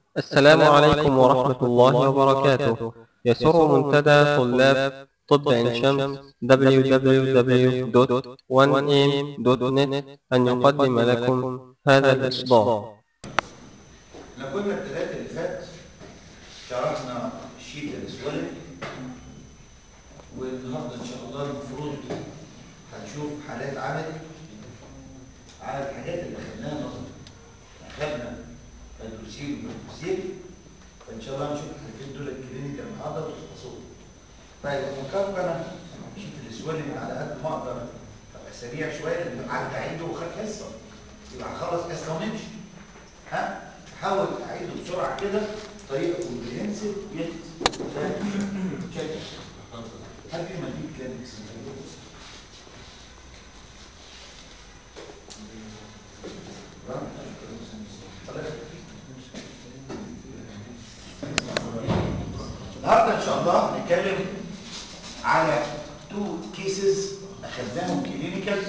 السلام عليكم ورحمة الله وبركاته يسر منتدى طلاب طب عين شمس www.1am.net أن يقدم لكم هذا الإصدار احنا كنا الثلاثة اللي فات شرحنا شيت الاسوليك والنهارده ان شاء الله المفروض هنشوف حالات عملي على الحاجات اللي خدناها نظري اخدنا الدروسين والدروسين فان شاء الله نشوف الحاجتين دول الكلينيكال النهارده وتخلصوهم طيب فكرت انا شيت الاسوليك على قد ما اقدر ابقى سريع شويه لان قعدت اعيده وخد حصه يبقى هخلص حصه ونمشي ها حاول اعيده بسرعه كده طريقه كومبريهنسيف يت تشيك هل في مدينه كلينكس النهارده ان شاء الله هنتكلم على تو كيسز اخذناهم كلينيكال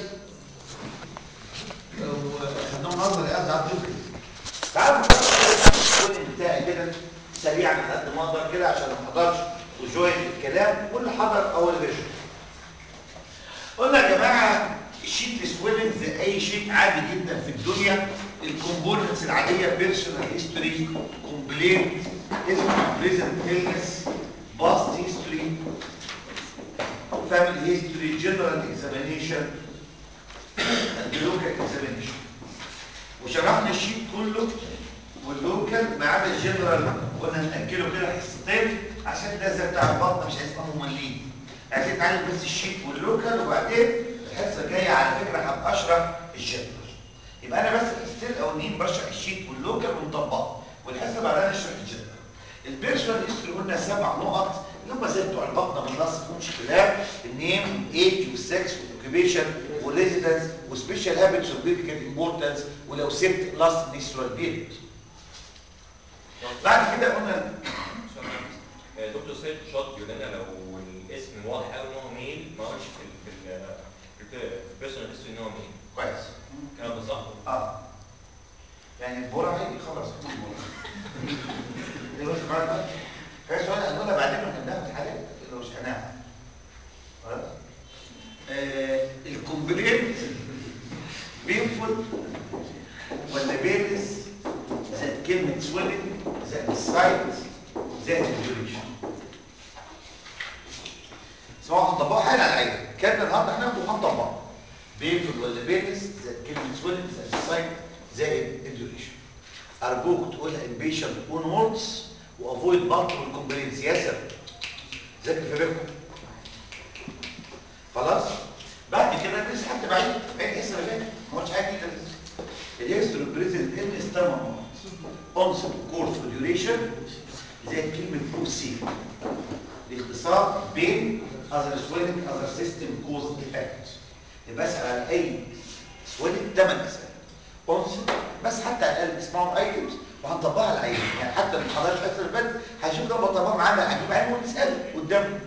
وخدناهم نظري قصدي على الدكتور تعالوا الجزء بتاعي كده سريعا على قد ما اقدر كده عشان ما احضرش وجوين الكلام واللي حضر اول فيجن قلنا يا جماعه الشيت سويلنج زي اي شيء عادي جدا في الدنيا الكومبوننتس العاديه بيرسونال هيستوري كومبلين اسمه بريزنت هيلنس باست هيستوري فاميلي هيستوري جنرال اكزامينيشن لوكال اكزامينيشن وشرحنا الشيت كله واللوكال ما عدا الجنرال قلنا ناكله كده حصتين عشان ده زي بتاع البطن مش هيسمعوا مملين عايزين نتعلم بس الشيت واللوكال وبعدين الحصه الجايه على فكره هبقى اشرح الجنرال يبقى انا بس الحصتين الاولانيين بشرح الشيت واللوكال ونطبقه والحصه بعدها نشرح الجنرال البيرسونال هيستوري قلنا سبع نقط اللي هم زي بتوع البطنه بالنص مفهومش خلاف النيم والايج والسكس والاوكيبيشن والريزيدنس وسبيشال هابتس وبيبيكال امبورتنس ولو سبت لاست نيسترال بيريد بعد كده قلنا دكتور سيد شاط يقول لنا لو الاسم واضح قوي ان هو ميل ما قالش في ال في ال في البيرسونال هيستوري ان هو ميل كويس الكلام ده صح؟ اه يعني البورع هيجي خلاص دلوقتي بعد في سؤال هنقولها بعدين واحنا بناخد حاجات اللي مش هنعمل خلاص آه الكومبليت بينفل ولا بيلس زائد كلمة سويلنج زائد السايت زائد الديوريشن سواء هنطبقها حالا على العين كان النهارده هناخده وهنطبقه بينفل ولا بيلس زائد كلمة سويلنج زائد السايت زائد الديوريشن أرجوك تقولها امبيشن اون ووردز وافويد مالتيبل كومبلينز ياسر ذاكر في بينكم خلاص بعد كده لسه حتى بعيد بعيد اسم اللي فات ما قلتش حاجه جديده لسه الهيستوري بريزنت ان استمر اونست كورس وديوريشن زي كلمه او سي باختصار بين اذر سويلنج اذر سيستم كوز افكت يبقى اسال على اي سويلنج 8 اسئله اونست بس حتى على الاقل تسمعوا الايتمز وهنطبقها على العين يعني حتى اللي ما حضرش الحصه اللي فاتت هيشوف ده بطبقها معانا هجيب عين ونساله قدامه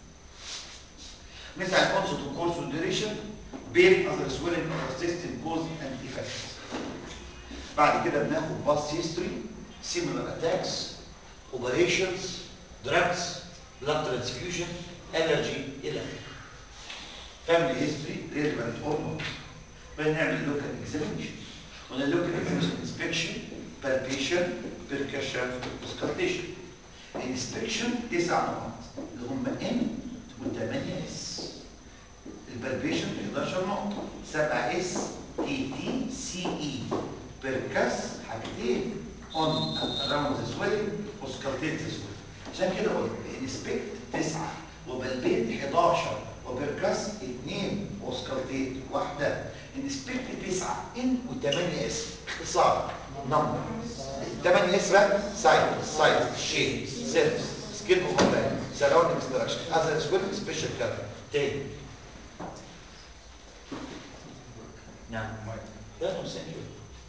مثل الكونسبت والكورس والديوريشن بين اذر سويلنج اذر سيستم كوز اند افكت بعد كده بناخد باست هيستوري سيميلر اتاكس اوبريشنز دراجز بلاد ترانسفيوجن الرجي الى اخره فاميلي هيستوري ريليفنت اور نوت بنعمل لوكال اكزامينشن ولا لوكال اكزامينشن انسبكشن بالبيشن بيركشن سكالتيشن الانسبكشن تسع نقط اللي هم ان و8 اس البالبيشن 11 نقطه 7 اس اي تي سي اي بيركس حاجتين اون اراوند ذا سويلنج وسكالتيت ذا سويلنج عشان كده قلت انسبكت 9 وبالبيت 11 وبيركس 2 وسكالتيت واحده انسبكت 9 ان و8 اس اختصار نمبر 8 اس بقى سايت سايت شيب سيرفس سكين اوفر سراوندينج ستراكشر اذر سويلنج سبيشال كلر تاني نعم ده مسجل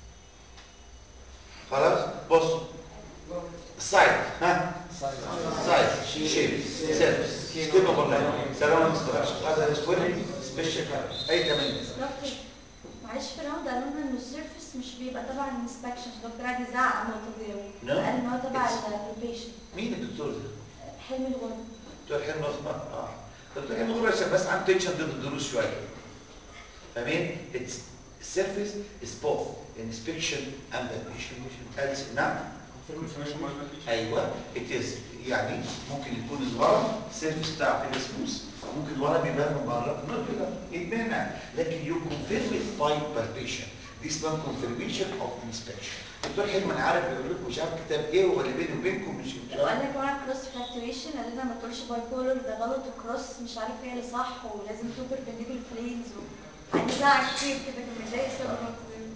خلاص بص السايت ها سايت شيب سيرفس سكين اوفر سراوندينج ستراكشر اذر سويلنج سبيشال كلر اي 8 اس دكتور معلش في الراوند قالوا لنا ان السيرفس مش بيبقى تبع الانسبكشن دكتور قاعد يزعق على النقطه دي نعم. قال ان هو البيشنت مين الدكتور ده؟ حلمي الغنى دكتور حلمي غمر اه دكتور حلمي غمر عشان بس عنده تنشن ضد الدروس شويه فاهمين؟ اتس السيرفيس از بوث انسبكشن اند ادميشن نعم ايوه اتس يعني ممكن يكون الورم السيرفيس بتاعه كده سموث ممكن الورم يبان من بره نوتيولار يتمنع لكن يو كونفيرم باي بالبيشن دي اسمها كونفيرميشن اوف انسبكشن دكتور حلمي انا عارف بيقول لكم مش عارف كتاب ايه هو اللي بيني وبينكم مش مش وقال عارف لك كمان كروس فلكتويشن قال لنا ما تقولش باي بولر ده غلط وكروس مش عارف ايه اللي صح ولازم تو بيربنديكولار بلينز وقعد يزعق كتير كده كان متضايق بسبب النقطة دي.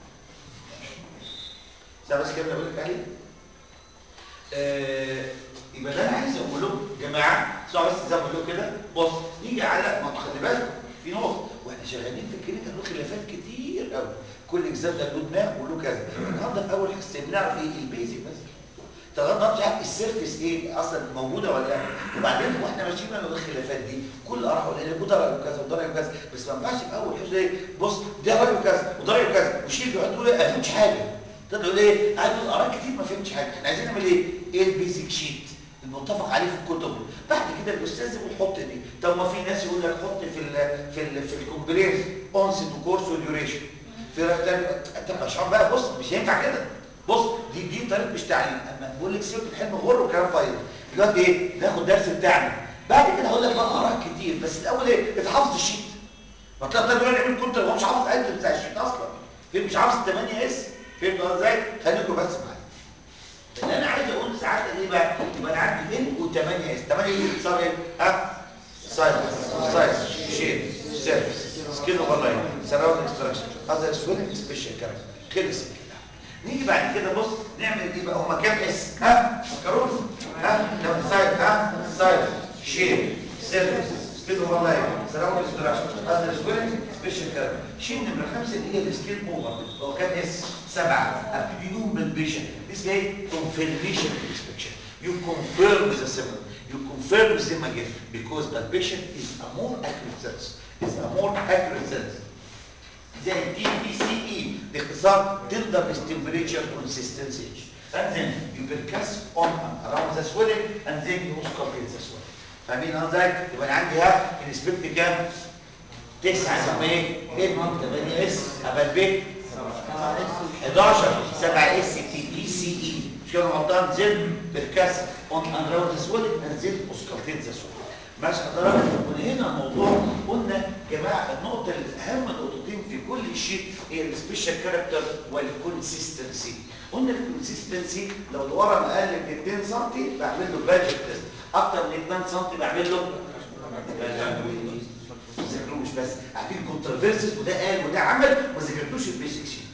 ده بس كده اللي بقول لك عليه آه، يبقى اللي انا عايز اقول لهم يا جماعه اسمعوا بس زي ما بقول لكم كده بص نيجي على ما خلي بالكم في نقطه واحنا شغالين في الكلينيكال له خلافات كتير قوي كل اكزام ده له دماغ وله كذا النهارده في اول حصه بنعرف ايه البيزك بس تغض مش عارف السيرفيس ايه اصلا موجوده ولا لا وبعدين واحنا ماشيين بقى الخلافات دي كل اراء ولا لا وده رايه كذا وده رايه كذا بس ما ينفعش في اول حصه ايه بص ده رايه كذا وده رايه كذا وشيل بيقعد يقول ايه ما فهمتش حاجه تقول ايه قاعد يقول اراء كتير ما فهمتش حاجه احنا عايزين نعمل ايه ايه البيزك شيت المتفق عليه في الكتب بعد كده الاستاذ يقول حط دي طب ما في ناس يقول لك حط في ال في ال في الكومبلينس اونست وكورس وديوريشن في رأي تاني انت مش عارف بقى بص مش هينفع كده بص دي دي طريقه مش تعليم اما بقول لك سيره الحلم غر وكلام فايض دلوقتي ايه ناخد درس بتاعنا بعد كده هقول لك بقى اراء كتير بس الاول ايه اتحفظ الشيت ما تلاقي طالب يقول يعمل كنت هو مش حافظ الايتم بتاع الشيت اصلا فين مش حافظ 8 اس فهمت ازاي خليكم بس معايا اللي انا عايز اقول ساعات ايه بقى يبقى انا عندي ان و8 اس 8 دي بتصير ايه ها سايز سايز شيب سيرفيس سكين اوفر لاين سراوند اكستراكشن اذر سويلنج سبيشال كاركتر خلص الكلام نيجي بعد كده بص نعمل ايه بقى هما كام اس ها فكروني ها لو سايز ها سايز شيب سيرفيس سكين اوفر لاين سراوند اكستراكشن اذر سويلنج سبيشال كاركتر شيل نمره خمسه اللي هي السكين اوفر هو كام اس سبعه ابتدي يوم بالبيشن This way confirmation inspection. You confirm with the symbol. You confirm with them again because the patient is a more accurate sense. Is a more accurate sense. زي تي بي سي اي باختصار tender with temperature consistency. And then you percuss on and around the swelling and then you auscultate the swelling. فاهمين قصدي؟ يبقى انا عندي ها انسبكت كام؟ تسعة ثم ايه؟ ابن 8 اس ابل ب 11 7 اس تي بي سي اي مش كده غلطان زد بالكاس اون اند راوند سويلنج اند زد اوسكالتين ذا سويلنج ماشي حضرتك ونهينا الموضوع قلنا يا جماعه النقطه الاهم نقطتين في كل شيء هي السبيشال كاركتر والكونسيستنسي قلنا الكونسيستنسي لو الورم اقل من 2 سم بعمل له باجت تيست اكتر من 2 سم بعمل له ما ذاكروش بس عارفين كونتروفيرسيز وده قال وده عمل وما ذاكرتوش البيسك شيت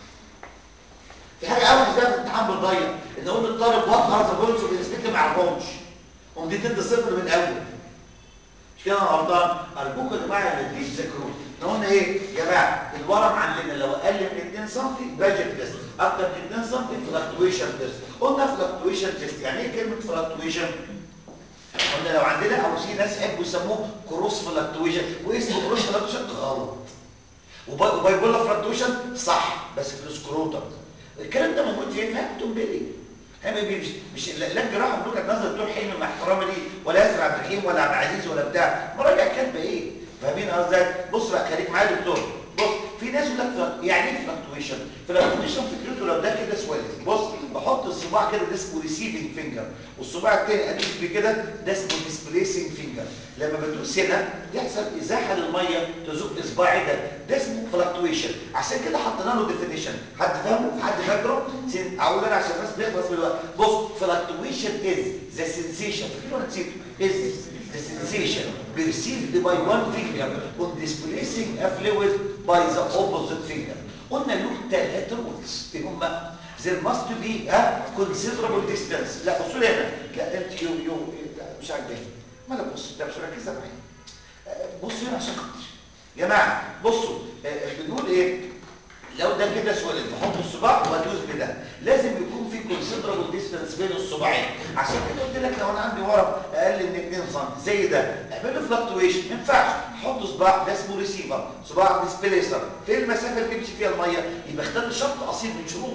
في حاجه اول ازاي في الامتحان بتضيع ان اقول للطالب وات ار ذا بوينتس اوف الاسبكت ما يعرفهمش قوم دي تدي صفر من الاول مش كده انا غلطان ارجوكم يا جماعه اللي تجيش ذاكروه احنا قلنا ايه يا جماعه الورم عندنا لو اقل من 2 سم باجت تيست اكتر من 2 سم فلكتويشن تيست قلنا فلكتويشن تيست يعني ايه كلمه فلكتويشن قلنا لو عندنا او في ناس يحبوا يسموه كروس فلكتويشن واسمه كروس فلكتويشن غلط وبايبولا فلكتويشن صح بس في السكروتم الكلام ده موجود فين في هابتون بيلي مش مش لا الجراحه من وجهه نظر دكتور حلمي مع احترامي ليه ولا ياسر عبد الرحيم ولا عبد العزيز ولا بتاع مراجع كاتبه ايه فاهمين قصدي بص بقى خليك معايا يا دكتور بص في ناس يقول لك يعني ايه فلكتويشن فلكتويشن فكرته لو ده كده سويلنج بص بحط الصباع كده ده اسمه ريسيفنج فينجر والصباع الثاني ادوس بيه كده ده اسمه ديسبليسنج فينجر لما بدوس هنا يحصل ازاحه للميه تزق اصبعي ده ده اسمه فلكتويشن عشان كده حطينا له ديفينيشن حد فاهمه حد فاكره اقول انا عشان الناس بيخلص من الوقت بص فلكتويشن از ذا سensation فاكرين ولا نسيته از the sensation perceived by one finger on displacing a fluid by the opposite finger قلنا له ثلاث رولز ايه هم there must be a considerable distance لا بصوا لي هنا لا انت يو يو لا مش عاجباني ما لا بص لا مش ركز معايا بصوا هنا عشان خاطر يا جماعه بصوا بنقول ايه لو ده كده سؤال بحط الصباع وادوس بده لازم يكون في كونسيدرابل ديستانس بين الصباعين عشان كده قلت لك لو انا عندي ورم اقل من 2 سم زي ده اعمل له فلكتويشن ما ينفعش احط صباع ده اسمه ريسيفر صباع ديسبليسر فين المسافه اللي تمشي فيها الميه يبقى اختار شرط اصيل من شروطه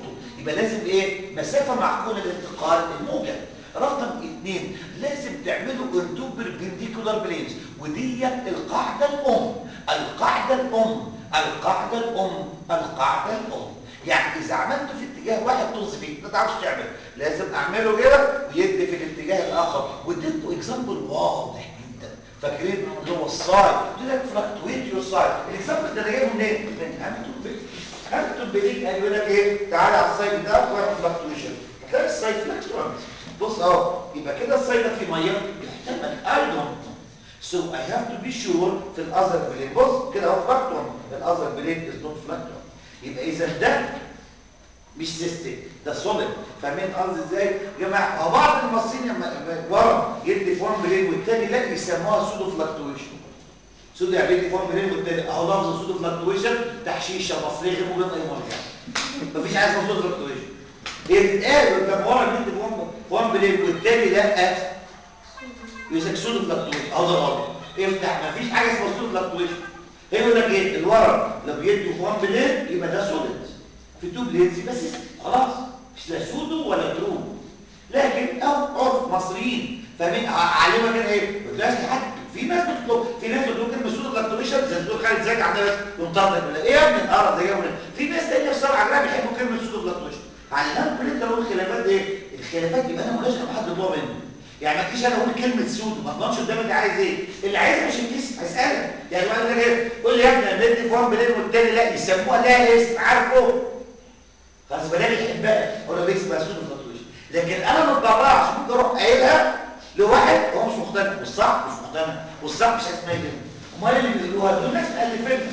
يبقى لازم ايه مسافه معقوله لانتقال الموجه رقم اثنين لازم تعملوا انتو بربنديكولار بلينز ودي القاعده الام القاعده الام القاعده الام القاعده الام يعني اذا عملته في اتجاه واحد طز فيه ما تعرفش تعمل لازم اعمله كده ويدي في الاتجاه الاخر واديتكم اكزامبل واضح جدا فاكرين اللي هو السايد قلت لك فلكتويت يور سايد الاكزامبل ده انا جايبه منين؟ من هاملتون بيك هاملتون بيك قال يقول لك ايه تعالى على السايد ده واعمل فلكتويشن هتلاقي السايد فلكتوانت بص اهو يبقى كده السايد ده فيه ميه يحتمل ايضا So I have to be sure في الاذر بلين بص كده اهو فلكتوان الاذر بلين از نوت فلكتوان يبقى اذا ده مش سيستم ده سوليد فاهمين قصدي ازاي يا جماعه هو بعض المصريين لما لما ورا يدي فورم بلين والتاني لا يسموها سودو فلكتويشن سودو يعني يدي فورم بلين والتاني اهو لفظ سودو فلكتويشن تحشيشه مصريه غير موجود في اي مرجع مفيش حاجه اسمها سودو فلكتويشن هي بتتقال لما ورا بيدي فورم فورم بلين والتاني لا يقول سودو فلكتويشن اهو ده غلط افتح مفيش حاجه اسمها سودو فلكتويشن هي يقول لك ايه الورق لو بيدي فورم بلين يبقى ده سوليد في تو بلينز بس خلاص مش لا سودو ولا ترو لكن او عرف مصريين فاهمين اعلمك انا ايه ما تلاقيش حد في ناس بتطلب في ناس بتقول كلمه سودو فلكتويشن زي الدكتور خالد زكي عندنا بس ينطلق ولا ايه يا ابني القرف ده جابه في ناس تانية في صالح عجلها بيحبوا كلمه سودو فلكتويشن علمكم انت لو الخلافات ايه الخلافات يبقى انا ماليش مع حد طوع مني يعني ما تجيش انا اقول كلمه سود ما اضمنش قدامك انت عايز ايه اللي عايزها مش الكيس هسالك يعني واحد يقول ايه قول لي يا ابني انا بدي فورم بلين والتاني لا يسموها لا اسم عارفه خلاص بلاقي يحبها هو ده بيكسب سود الفلكتويشن لكن انا ما اتبرعش ممكن اروح قايلها لواحد هو مش مقتنع والصح مش مقتنع والصح مش اسمها كده امال اللي بيقولوها دول ناس مؤلفينها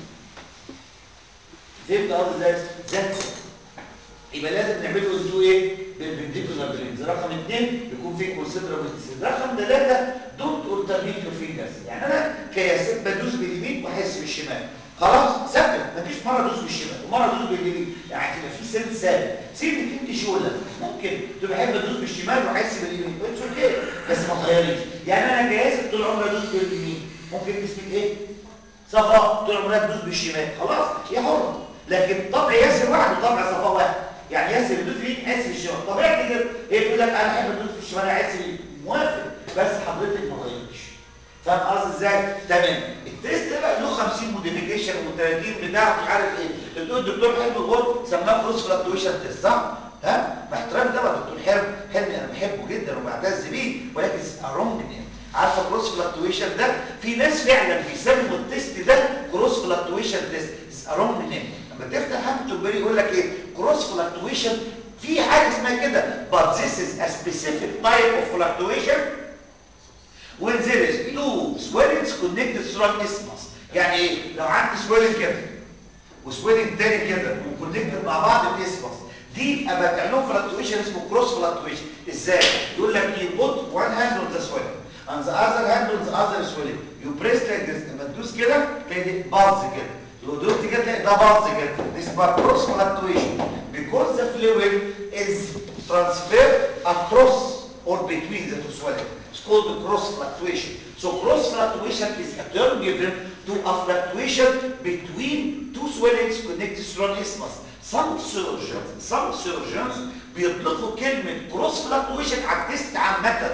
فهمت قصدي ازاي؟ ذات يبقى لازم نعمله انتوا ايه بالبنديكولار برينز رقم اثنين يكون فيه كونسيدرابل رقم ثلاثه دونت اولترنيت يور فينجرز يعني انا كياسين بدوس باليمين واحس بالشمال خلاص ثبت مفيش مره ادوس بالشمال ومره ادوس باليمين يعني تبقى في سن ثابت سيب انت شغلك ممكن تبقى احب ادوس بالشمال واحس باليمين اتس اوكي بس ما تغيريش يعني انا كياسين طول عمري ادوس باليمين ممكن تثبت ايه صفاء طول عمرها تدوس بالشمال خلاص هي حره لكن طبع ياسر واحد وطبع صفاء واحد يعني ياسر يدوس اليمين يحس بالشمال طبيعتي كده هي تقول لك انا احب ادوس بالشمال احس باليمين موافق بس حضرتك ما غيرتش فاهم قصدي ازاي تمام التيست ده بقى له 50 موديفيكيشن و30 بتاع مش عارف ايه تقول الدكتور حلمي غور سماه كروس فلكتويشن تيست صح ها مع احترامي طبعا الدكتور حلمي حلمي انا بحبه جدا وبعتز بيه ولكن رونج نيم عارفه كروس فلكتويشن ده في ناس فعلا بيسموا التيست ده كروس فلكتويشن تيست رونج نيم لما تفتح هامبتون بيري يقول لك ايه كروس فلكتويشن في حاجه اسمها كده but this is a specific type of fluctuation when there is two swellings connected through an isthmus يعني ايه لو عندي swelling كده وسويلنج تاني كده وكونكتد مع بعض الاسمس دي ابقى تعملهم فلكتويشن اسمه كروس فلكتويشن ازاي يقول لك you put one hand on the swelling and the other hand on the other swelling you press like this لما تدوس كده تلاقي دي بالز كده لو دوست كده تلاقي ده بالز كده this is cross fluctuation because the fluid is transferred across or between the two swelling it's called the cross fluctuation so cross fluctuation is a term given to a fluctuation between two swellings connected through an isthmus some surgeons some surgeons بيطلقوا كلمة cross fluctuation على التست عامة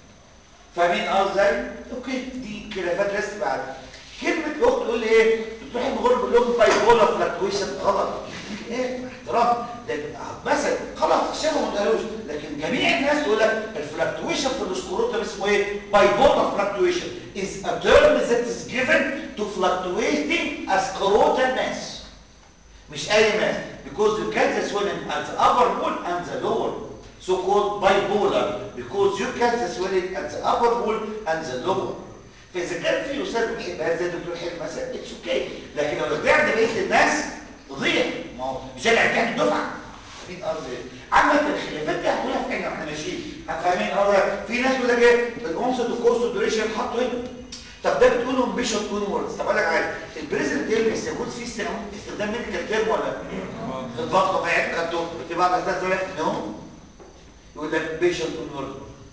فاهمين ازاي؟ اوكي دي خلافات لسه بعد كلمة اخت تقول لي ايه؟ دكتور حلمي غرب بيقول لهم باي بولا فلكتويشن غلط ايه احترام ده مثلا خلاص الشبه ما تقالوش لكن جميع الناس تقول لك الفلكتويشن في الاسكروتم اسمه ايه؟ باي بولا فلكتويشن is a term that is given to fluctuating a scrotal mass مش اي mass because you can the swelling at the upper pole and the lower so called bipolar because you can the swelling at the upper pole and the lower فاذا كان في استاذ بيحب هذا زي الدكتور حلمي مثلا اتس اوكي لكن لو رجعنا بقيه الناس تضيع ما هو مش انا رجعت الدفعه فاهمين قصدي ايه؟ عامة الخلافات دي هنقولها في حاجه واحنا ماشيين فاهمين قصدي في ناس تقول لك ايه الانصت الكورس والدوريشن اتحطوا هنا طب ده بتقولهم بيشوت اونوردز طب اقول لك حاجه البريزنت تيرم يستخدموه في استخدام استخدام ميديكال تيرم ولا في البطن في عيادة الدكتور في بعض الناس تقول لك نو يقول لك بيشوت اونورد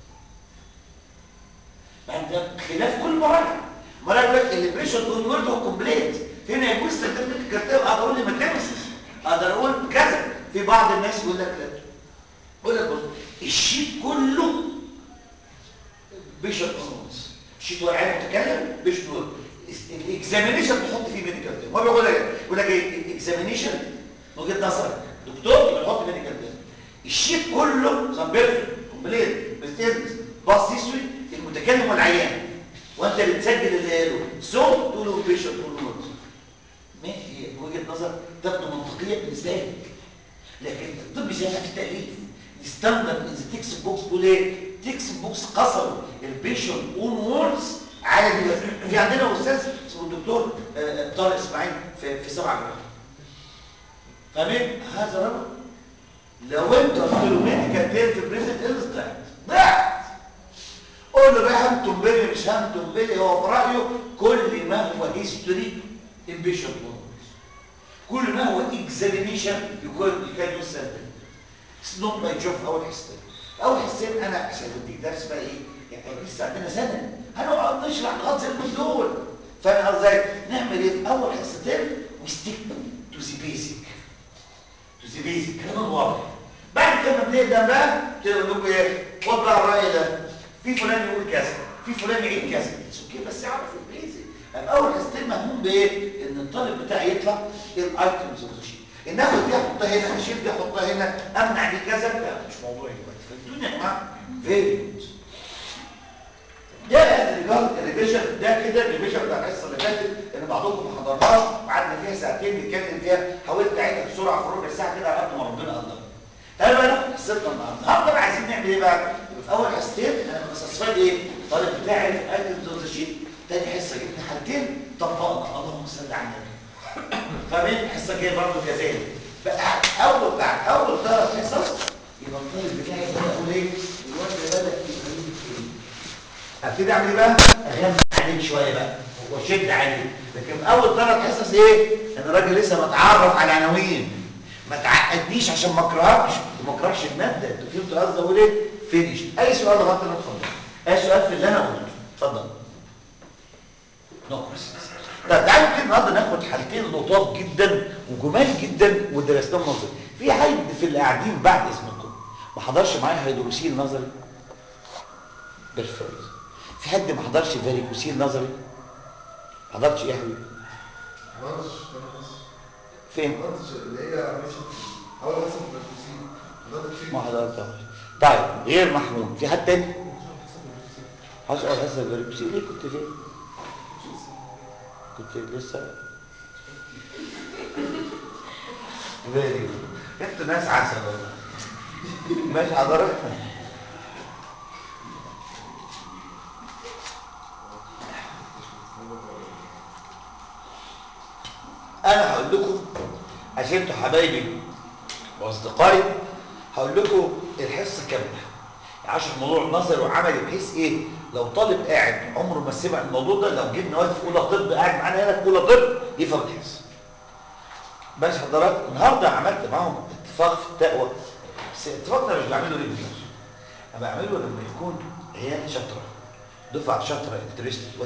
ده خلاف كل مراجع مراجع يقول لك البيشوت اونورد هو كومبليت هنا يجوز استخدام ميديكال تيرم اقدر اقول لي ماتيرسس اقدر اقول كذا في بعض الناس يقول لك لا يقول لك بص الشيت كله بيشرب اونونس الشيت ورقه متكلم بيشرب الاكزامينيشن بتحط فيه ميديكال تيرم ما بيقول لك يقول لك ايه الاكزامينيشن من وجهه نظرك دكتور يبقى تحط ميديكال تيرم الشيت كله سامبيرفكت كومبليت بستيرنس باص هيستوري المتكلم والعيان وانت بتسجل اللي قاله صوت تقول له بيشرب اونونس ماشي بوجهه نظر تبدو منطقيه بالنسبه لك لكن الطب شايفها في التاليف الستاندرد ان تكست بوكس تقول ايه تكست بوكس قصروا البيشنت اون ووردز على دي بس في عندنا استاذ اسمه الدكتور آه، طارق اسماعيل في في سبعه جرام فاهمين هذا رجل لو انت قلت له ميديكال تير في بريزنت الز ضعت ضعت قول له بقى هم تنبلي مش هم تنبلي هو في رايه كل ما هو هيستوري امبيشن كل ما هو اكزامينيشن يكون كان يسمى سنوب ما يشوف اول حصتين اول حصتين انا عشان بديك درس بقى ايه يعني لسه عندنا سنه هنقعد نشرح غطس من دول فاهم ازاي نعمل ايه في اول حصتين وستيك تو ذا بيزك تو ذا بيزك كلام واضح بعد كده بنبدا بقى تقول لكم ايه خد بقى الراي ده في فلان يقول كذا في فلان يعيد كذا بس اوكي بس يعرف البيزك يبقى اول حصتين مهموم بايه ان الطالب بتاعي يطلع الايتمز اوف ذا شيت الناخد دي احطها هنا اشيل دي احطها هنا امنع دي كذا لا مش موضوعي دلوقتي فالدنيا يا جماعه فيري جود ده از ريجارد الريفيجن ده كده الريفيجن بتاع الحصه اللي فاتت اللي بعضكم ما حضرناش وقعدنا فيها ساعتين نتكلم فيها حاولت اعيدها بسرعه في ربع ساعه كده على قد ما ربنا قدر تعالوا بقى ناخد حصتنا النهارده النهارده بقى عايزين نعمل ايه بقى يبقى في اول حصتين انا مخصصات ايه الطالب بتاعي في ايتمز اوف ذا شيت تاني حصه جبنا حالتين طبقنا اللهم صل على النبي فاهمين الحصه الجايه برضه كذلك بقى اول بعد اول ثلاث حصص يبقى الطالب بتاعي بدا اقول ايه الواد بدا يغيب ايه ابتدي اعمل ايه بقى اغمى عليك شويه بقى واشد عليك لكن اول ثلاث حصص ايه انا راجل لسه متعرف على عناوين ما تعقدنيش عشان ما اكرهكش وما اكرهش الماده انتوا فهمتوا قصدي اقول ايه فينيش اي سؤال لغايه انا اتفضل اي سؤال في اللي انا قلته اتفضل نو كويستشنز طب تعالوا كده النهارده ناخد حالتين لطاف جدا وجمال جدا ودرسناهم نظري في حد في اللي قاعدين بعد اسمكم ما حضرش معايا هيدروسيل نظري بيرفكت في حد ما حضرش فاريكوسيل نظري ما حضرش ايه يا حبيبي معرفش فين معرفش اللي هي ماشي اول حصه في التفسير حضرتك فين ما حضرتهاش طيب غير محمود في حد تاني حصل حصه الفاريكوسيل ليه كنت فين كنت لسه فيري انتوا ناس عسل والله ماشي حضرتك انا هقول لكم عشان انتوا حبايبي واصدقائي هقول لكم الحصه كامله يعني عشان الموضوع نظري وعملي بحيث ايه لو طالب قاعد عمره ما سمع الموضوع ده لو جبنا واد في اولى طب قاعد معانا هنا في اولى طب يفهم الحصه بس حضرتك النهارده عملت معاهم اتفاق في التقوى بس الاتفاق ده مش بعمله ريفيو انا بعمله لما يكون عيال شاطره دفعه شاطره انترست وهي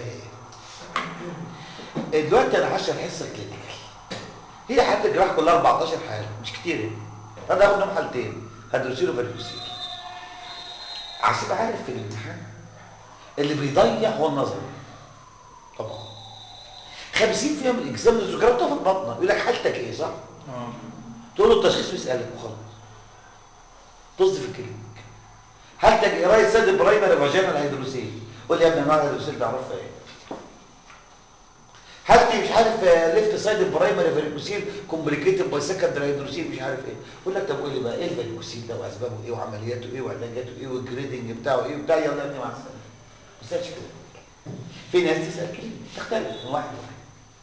ايه دلوقتي انا هشرح الحصه الكلينيكال هي حالة الجراح كلها 14 حالة مش كتير يعني هذا هاخد منهم حالتين هدرسيله فاليوسيل عشان عارف في الامتحان اللي بيضيع هو النظري طبعا 50 فيها من الاكزامنرز جربتها في البطنه يقول لك حالتك ايه صح؟ تقول له التشخيص بيسالك وخلاص تصدف الكلينيك حالتك ايه رايت سد برايمري فاجينال هيدروسيل قول لي يا ابني انواع الهيدروسيل تعرفها ايه؟ حالتي مش عارف ليفت سايد برايمري فاريكوسيل كومبليكيتد باي سكندري هيدروسيل مش عارف ايه يقول لك طب قول لي بقى ايه الفاريكوسيل ده واسبابه ايه وعملياته ايه وعلاجاته ايه والجريدنج بتاعه ايه وبتاع يلا يا ابني مع السلامه ما تسالش كده في ناس تسال كده تختلف من واحد لواحد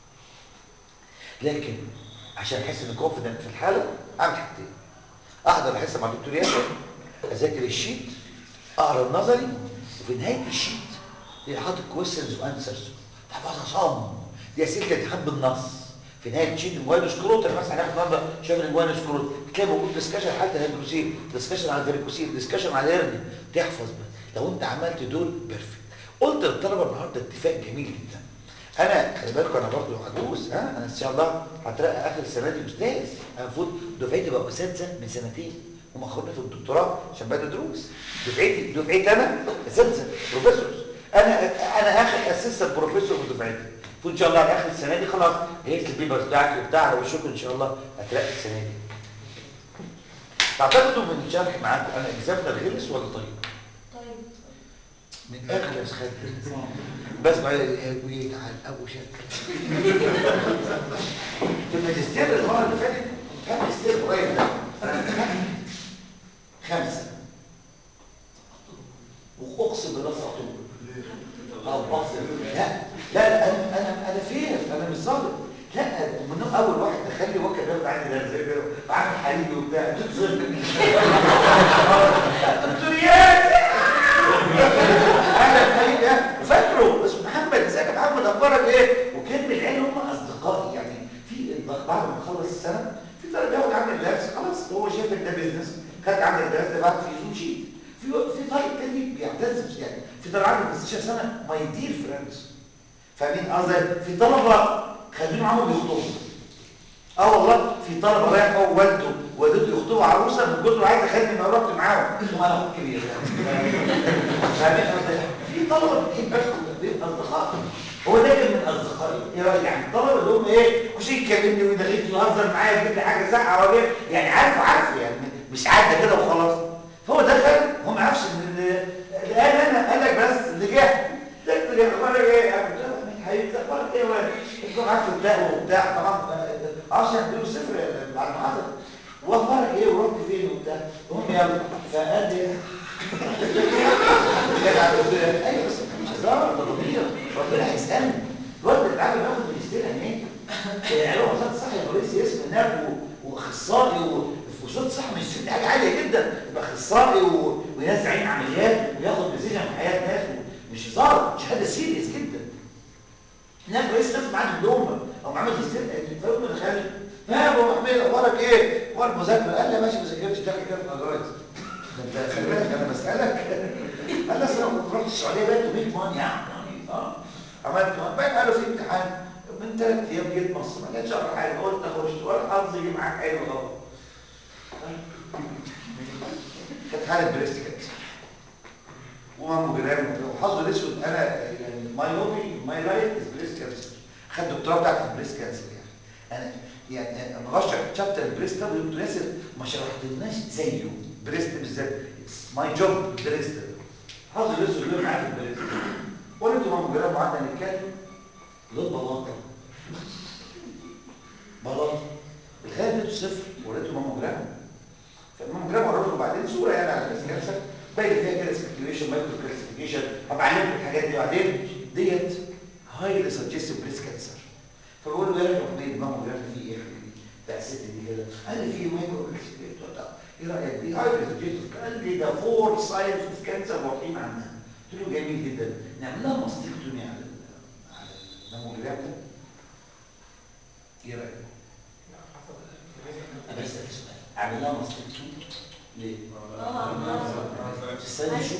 لكن عشان احس ان كونفيدنت في الحاله اعمل حاجتين احضر الحصه مع الدكتور ياسر اذاكر الشيت اقرا النظري وفي نهايه الشيت هي حاطط كويستشنز وانسرز تحفظها صم دي اسئله الامتحان بالنص في نهايه شيت الجوين سكروت انا مثلا هناخد النهارده شايف الجوين سكروت تلاقي موجود ديسكشن حتى الهيدروسيل ديسكشن على الفاريكوسيل ديسكشن على الهرني تحفظ بقى لو انت عملت دول بيرفكت قلت للطلبه النهارده اتفاق جميل جدا انا خلي بالكم انا برضه هدوس ها انا ان شاء الله هترقى اخر السنه دي استاذ انا المفروض دفعتي بقى اساتذه من سنتين هم اخرنا في الدكتوراه عشان بدأ دروس دفعتي دفعتي انا اساتذه بروفيسورز انا انا اخر اسيستنت بروفيسور في دفعتي المفروض ان شاء الله على اخر السنه دي خلاص هيكتب البيبرز بتاعتي وبتاع على وشكم ان شاء الله هترقى السنه دي تعتقدوا من الشرح معاكم انا اكزامنا غلس ولا طيب؟ طيب من اغلس خد بسمع ايه تعال ابو شكل في الماجستير المره اللي فاتت كان ماجستير قريب ده انا امتحنت خمسه واقسم بالله سقطوا او بصر لا لا لا انا انا انا فين انا مش ظالم لا من اول واحد دخل لي وكان بياخد عندي ده زي كده بعمل حليب وبتاع قلت له ظلم قلت له يا انا الحقيقه ده وفاكره اسمه محمد ازيك يا محمد اخبارك ايه وكان بالعين هم اصدقائي يعني في بعد ما نخلص السنه في طالب بياخد عندك درس خلاص هو شايفك ده بيزنس خد عندك درس ده بعد في زوم شيت في في طالب تاني بيعتز يعني في طالب عنده 15 سنه ما يدير فرنس فاهمين قصدي في طلبه خلوني معاهم بيخطبوا اه والله في طلبه رايح هو والده والدته يخطبوا عروسه من كتر عايز اخدني ما رحت معاهم ثم انا اخوك كبير يعني فاهمين قصدي في طلبه بتحب بيبقى اصدقاء هو ده كان من اصدقائي ايه رايك يعني الطلبه اللي هم ايه كل شيء يكلمني ويدغدني ويهزر معايا ويجيب لي حاجه ساقعه وجه يعني عارفه عارفه يعني مش عدى كده وخلاص فهو دخل هو ما عرفش ان اللي قال انا قال لك بس اللي جه ده اللي اخبارك ايه يا ابو جابر حبيبي اخبارك ايه يا ولد انتوا عارف البتاع وبتاع طبعا عشان اديله صفر بعد ما حصل واخبارك ايه ورحت فين وبتاع المهم يلا فقال لي ايوه بس مش هزار ده طبيعي ربنا هيسالني الواد اللي اتعامل بياخد ماجستير هناك يعني هو وزاره الصحه يبقى رئيس اسم هناك واخصائي وفي وزاره الصحه ماجستير دي حاجه عاليه جدا يبقى اخصائي وينزع عين عمليات وياخد ديسيجن في حياه ناس مش هزار شهاده سيريس جدا هناك رئيس قسم معاه دبلومه او معاه ماجستير فاهم دخل فاهم ابو محمد اخبارك ايه اخبار المذاكره قال لي ماشي ما ذاكرتش داخل كده في الاجرايز ده انت خلي بالك انا بسالك قال لي اصل انا رحت السعوديه بقيت ميت ماني يعني اه عملت بقى قالوا في امتحان من ثلاث ايام جيت مصر ما كانش اقرا حاجه قلت اخش ولا حظي يجي معاك حلو اهو كانت حاله بريست كانسر وماموجرام وحظه الاسود انا يعني ماي هوبي ماي لايف از بريست كانسر خدت الدكتوراه بتاعتي في البريست كانسر يعني انا يعني لما بشرح شابتر البريست ده دكتور ياسر ما شرحتلناش زيه بريست بالذات ماي جوب بريست حظ الاسود اللي معايا في البريست قلت ماموجرام وقعدنا نتكلم لقيت بلاطه بلاطه الخيال اديته صفر ولقيته ماموجرام فالماموجرام وريته له بعدين صوره يعني على البريست كانسر باين فيها كده سبيكيوليشن مايكرو كلاسيفيكيشن هبعلمكم الحاجات دي بعدين ديت هايلي سجستيف بريست كانسر فبقول له يا ريت حبيبي ماموجرام فيه ايه بتاع الست دي كده قال لي فيه مايكرو كلاسيفيكيشن ايه رايك دي هايلي سجستيف قال لي ده فور ساينز اوف كانسر واقفين عندها قلت له جميل جدا نعمل لها ماستكتومي على على الماموجرام ده ايه رايك؟ بس سؤال اعمل لها ماستكتومي ليه؟ استنى شوف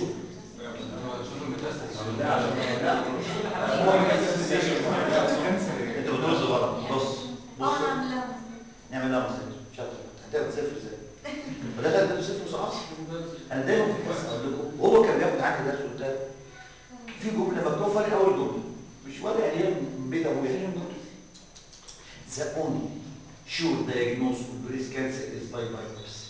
انت بتبص غلط بص بص اه نعمل لها نعمل لها مصير شاطر هتعمل صفر ازاي وده كان ده صفر صعب انا دايما في الحصه اقول لكم وهو كان بياخد عندي درس قدام في جمله مكتوبه فرق اول جمله مش ولا عليها من بيت ابويا The only sure diagnosis of breast cancer is by biopsy.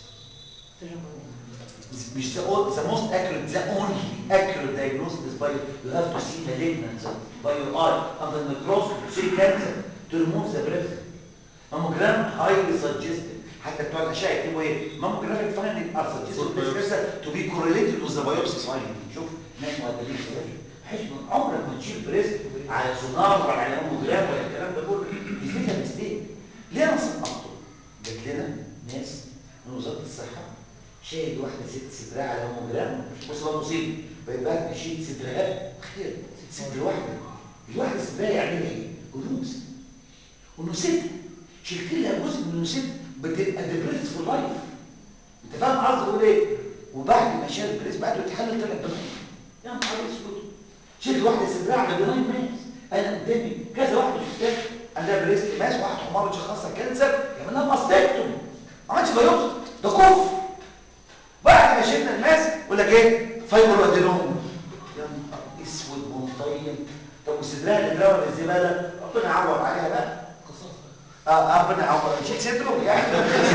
مش the, all, the most accurate, the only accurate diagnosis is by you have to see malignancy by your eye under the microscope to see cancer to remove the breast. Mammogram highly suggested حتى بتوع الاشعه يكتبوا ايه؟ mammographic finding are suggested breast cancer to be correlated with the biopsy finding. شوف ناس مؤدبين ازاي؟ بحيث ان عمرك ما تشيل بريست على سونار ولا على ماموجرام ولا الكلام ده كله دي فيها ميستيك. ليه انا سقطته؟ جات لنا ناس من وزاره الصحه شايل واحدة ست صدرها على هوموجرام بص بقى مصيبة بقى بيشيل صدرها خير صدر واحدة الواحدة صدرها يعملها ايه؟ جلوس ونسيت شلت لها جزء من النسيت بتبقى ديبريس في اللايف انت فاهم قصدي اقول ايه؟ وبعد ما شال البريس بعد ما اتحلل طلع بناين يا نهار اسود شلت واحدة صدرها على بناين ماس انا قدامي كذا واحده شفتها عندها بريست ماس واحد حمار شخصها كانسر يعمل لها ماستكتومي ما عملش بايوبسي ده كفر بعد ما شلنا الماس يقول لك ايه فايبر ادينوم يا نهار اسود ومطين طب وصدرها اللي ملون الزباله ربنا يعوض عليها بقى اه اه ربنا يعوض شيل صدره يعني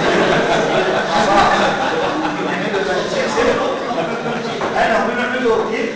نعمله بقى شيل صدره انا ومين نعمله كيف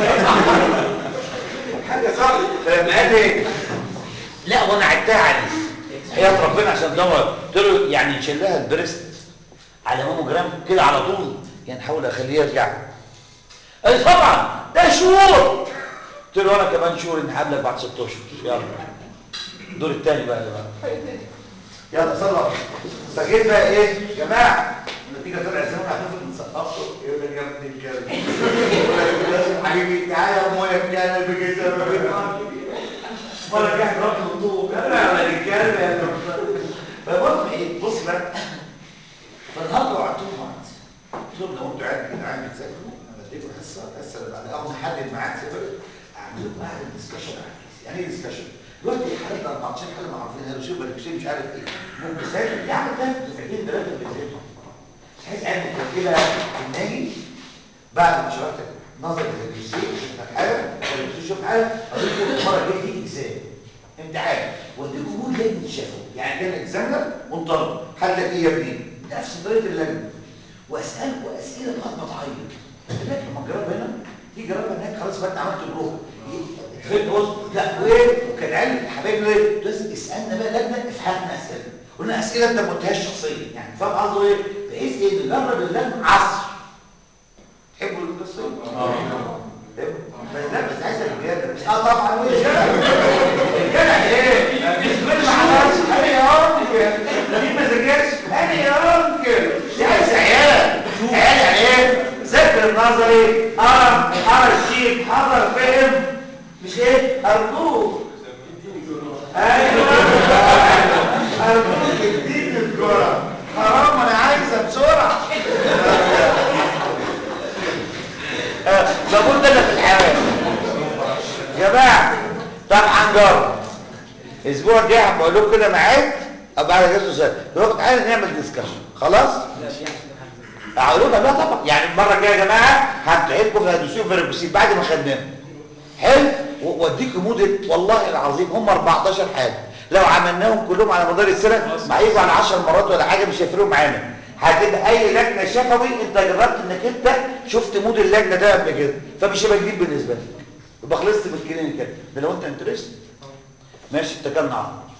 حاجه صعبه مقاد ايه لا وانا عدتها عليه حياه ربنا عشان ادور قلت له يعني نشيل لها البريست على ماموجرام كده على طول يعني نحاول اخليه يرجع اي طبعا ده شهور قلت له انا كمان شهور ان هقابلك بعد ست اشهر يلا الدور الثاني بقى بقى يلا صلوا فجيت بقى ايه يا جماعه النتيجه طلعت زي ما هتفضل نسقطه يقول لك يا ابن الكلب يقول لك لازم حبيبي تعالى يا ام يا كلب كده مره رجعت رحت الطوب يلا يا رجاله يا دكتور فبرضه ايه بص بقى فالنهارده وعدتهم وعد قلت لهم لو انتوا عادي كده عادي تذاكروا انا بديكم حصه الحصه اللي بعدها اول نحدد ميعاد سفر اعمل لكم قاعده ديسكشن على الكيس يعني ايه ديسكشن؟ دلوقتي حالات 14 حاله معروفين هيروشيما باركسين مش عارف ايه ممكن ساعتها يعمل ده دفعتين ثلاثه بيذاكروا بحيث قاعد كده الناجي بعد ما شرحت نظر للبيسي شفنا حاله البيسي شوف حاله اقول لكم المره الجايه في اجزاء امتحان واديكم مول لجنه شفوي يعني كان اكزامنر منطلق حلك ايه يا ابني نفس طريقه اللجنه واسالكم اسئله لغايه ما تعيط هناك لما تجرب هنا في جرب هناك خلاص بقى انت عملت بروفا فين بص لا وايه وكان علم حبايبي ايه لازم اسالنا بقى لجنه افهمنا اسئله قلنا اسئله انت ما قلتهاش شخصيا يعني فاهم قصده ايه بحيث ايه نجرب اللجنه عصر تحبوا القصه دي؟ بس لا بس عايز الرجاله بس اه طبعا الرجاله الرجاله ايه كل ما حضرش انا يا انكل دي ما ذاكرش انا يا انكل دي عايز عيال عيال يعني ايه ذاكر النظري اه حضر الشيك حضر فهم مش ايه ارجوك ايوه ارجوك اديني الجرعه حرام انا عايزه بسرعه لابد انا في الحياه يا جماعه طب هنجرب الاسبوع الجاي هبقول لكم كده ميعاد ابقى على جهاز سنه دلوقتي تعالى نعمل ديسكشن خلاص اقول لكم لا طبعا يعني المره الجايه يا جماعه همتحنكم في هدوسيو فيربوسين بعد ما خدناهم حلو واديكم موديل والله العظيم هم 14 حاجه لو عملناهم كلهم على مدار السنه ما هيجوا على 10 مرات ولا حاجه مش هيفرقوا معانا هتبقى اي لجنه شفوي انت جربت انك انت شفت مود اللجنه ده قبل كده فمش هيبقى جديد بالنسبه لك يبقى خلصت من الكلينيكال ده لو انت انترست ماشي اتكلنا على الله.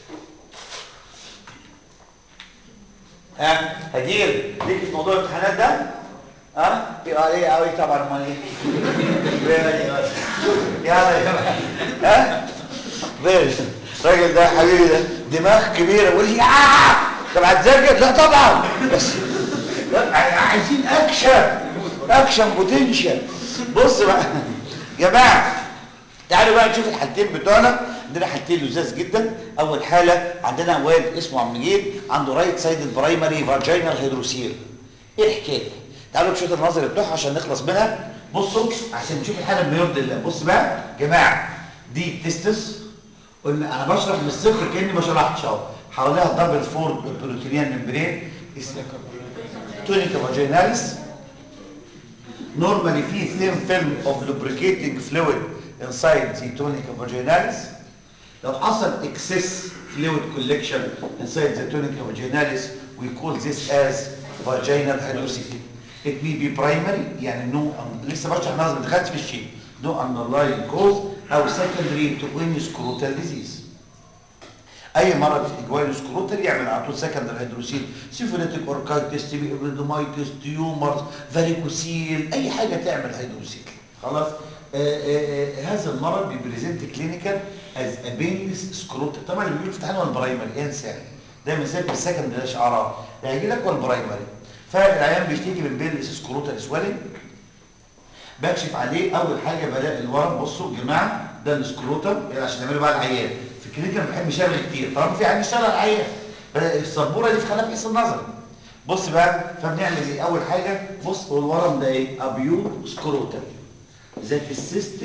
ها هدير ليك في موضوع الامتحانات ده ها يبقى عليه قوي طبعا امال ايه يلا يا جماعه ها فيري الراجل ده حبيبي ده دماغ كبيره يقول لي اه طب هتذاكر لا طبعا بس لا عايزين اكشن اكشن بوتنشال بص بقى يا جماعه تعالوا بقى نشوف الحالتين بتوعنا عندنا حالتين لزاز جدا اول حاله عندنا واد اسمه عم نجيب عنده رايت سايد البرايمري فاجينال هيدروسيل ايه الحكايه تعالوا نشوف النظر بتوعها عشان نخلص منها بصوا عشان نشوف الحاله بما يرضي الله بص بقى يا جماعه دي تستس قلنا انا بشرح من الصفر كاني ما شرحتش اهو حواليها دبل فورد بروتينيان ممبرين اسمها تونيكا فاجيناليس normally في thin film of lubricating fluid inside the tunica vaginalis لو حصل excess fluid collection inside the tunica vaginalis we call this as vaginal hydrocephaly it may be primary يعني no لسه بشرح نظر ما دخلتش في الشيء no underlying cause او secondary to any scrotal disease اي مرض في اجوال سكروتر يعمل على طول سكندري هيدروسيل سيفوليتيك اوركايتس تي بي ابيدومايتس تيومرز فاريكوسيل اي حاجه تعمل هيدروسيل خلاص آآ آآ هذا المرض بيبريزنت كلينيكال از ابينس سكروتر طبعا اللي بيقول في امتحان هو البرايمري انسى يعني دايما سايب السكندري ده شعارات هيجي لك هو البرايمري فالعيان بيشتكي من بيلس سكروتال سويلنج بكشف عليه اول حاجه بلاقي الورم بصوا يا جماعه ده السكروتم يعني عشان نعمله بقى العيان في الكلينيكال ما بحبش اشتغل كتير طالما في عيان يشتغل على العيان السبوره دي في خلاف حس النظر بص بقى فبنعمل ايه اول حاجه بص هو الورم ده ايه ابيور سكروتال ذات السيستيك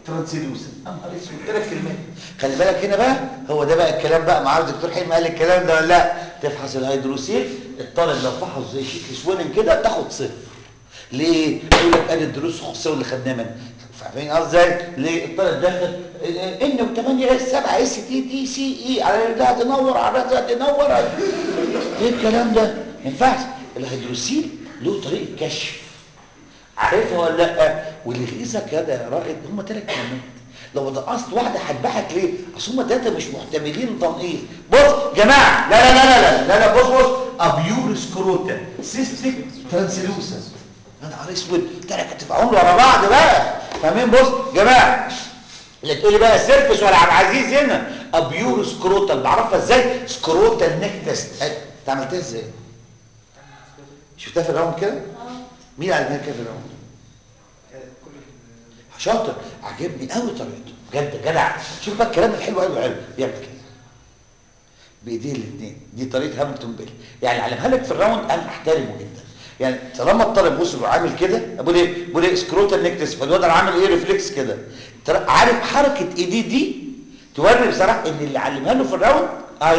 ترانسلوسن نهار اسود ثلاث كلمات خلي بالك هنا بقى هو ده بقى الكلام بقى ما اعرفش الدكتور حلمي قال الكلام ده ولا لا تفحص الهيدروسيل الطالب لو فحص زي شكل سويلنج كده تاخد صفر ليه؟ يقول لك ادي الدروس الخصوصيه اللي خدناها منها فاهمين قصدي ازاي؟ ليه؟ الطالب داخل ان و8 اس 7 اس تي دي سي اي على رجلها تنور على راسها تنور ايه الكلام ده؟ ما ينفعش الهيدروسيل له طريقه كشف عارفها ولا لا؟ واللي يغيظك يا ده يا رائد هم ثلاث كلمات لو نقصت واحده هتبعك ليه؟ اصل هم ثلاثه مش محتملين تنقيص بص جماعه لا لا لا لا لا لا, لا بص بص ابيور سكروتا سيستيك ترانسلوسنس يا نهار اسود ثلاثه هتدفعهم له ورا بعض بقى فاهمين بص جماعه اللي تقول لي بقى سيرفس ولا عبد العزيز هنا ابيور سكروتال بعرفها ازاي سكروتال نيك تيست انت عملتها ازاي شفتها في الراوند كده اه مين علمها كده في الراوند شاطر عجبني قوي طريقته بجد جدع شوف بقى الكلام الحلو قوي حلو بيعمل كده بايديه الاثنين دي طريقه هاملتون بيل يعني علمها لك في الراوند انا احترمه جدا يعني طالما الطالب وصل وعامل كده بقول ايه بقول ايه سكروتال نيكتس فالواد عامل ايه ريفلكس كده ترى عارف حركه ايديه دي توري بصراحه ان اللي علمها له في الراوند اي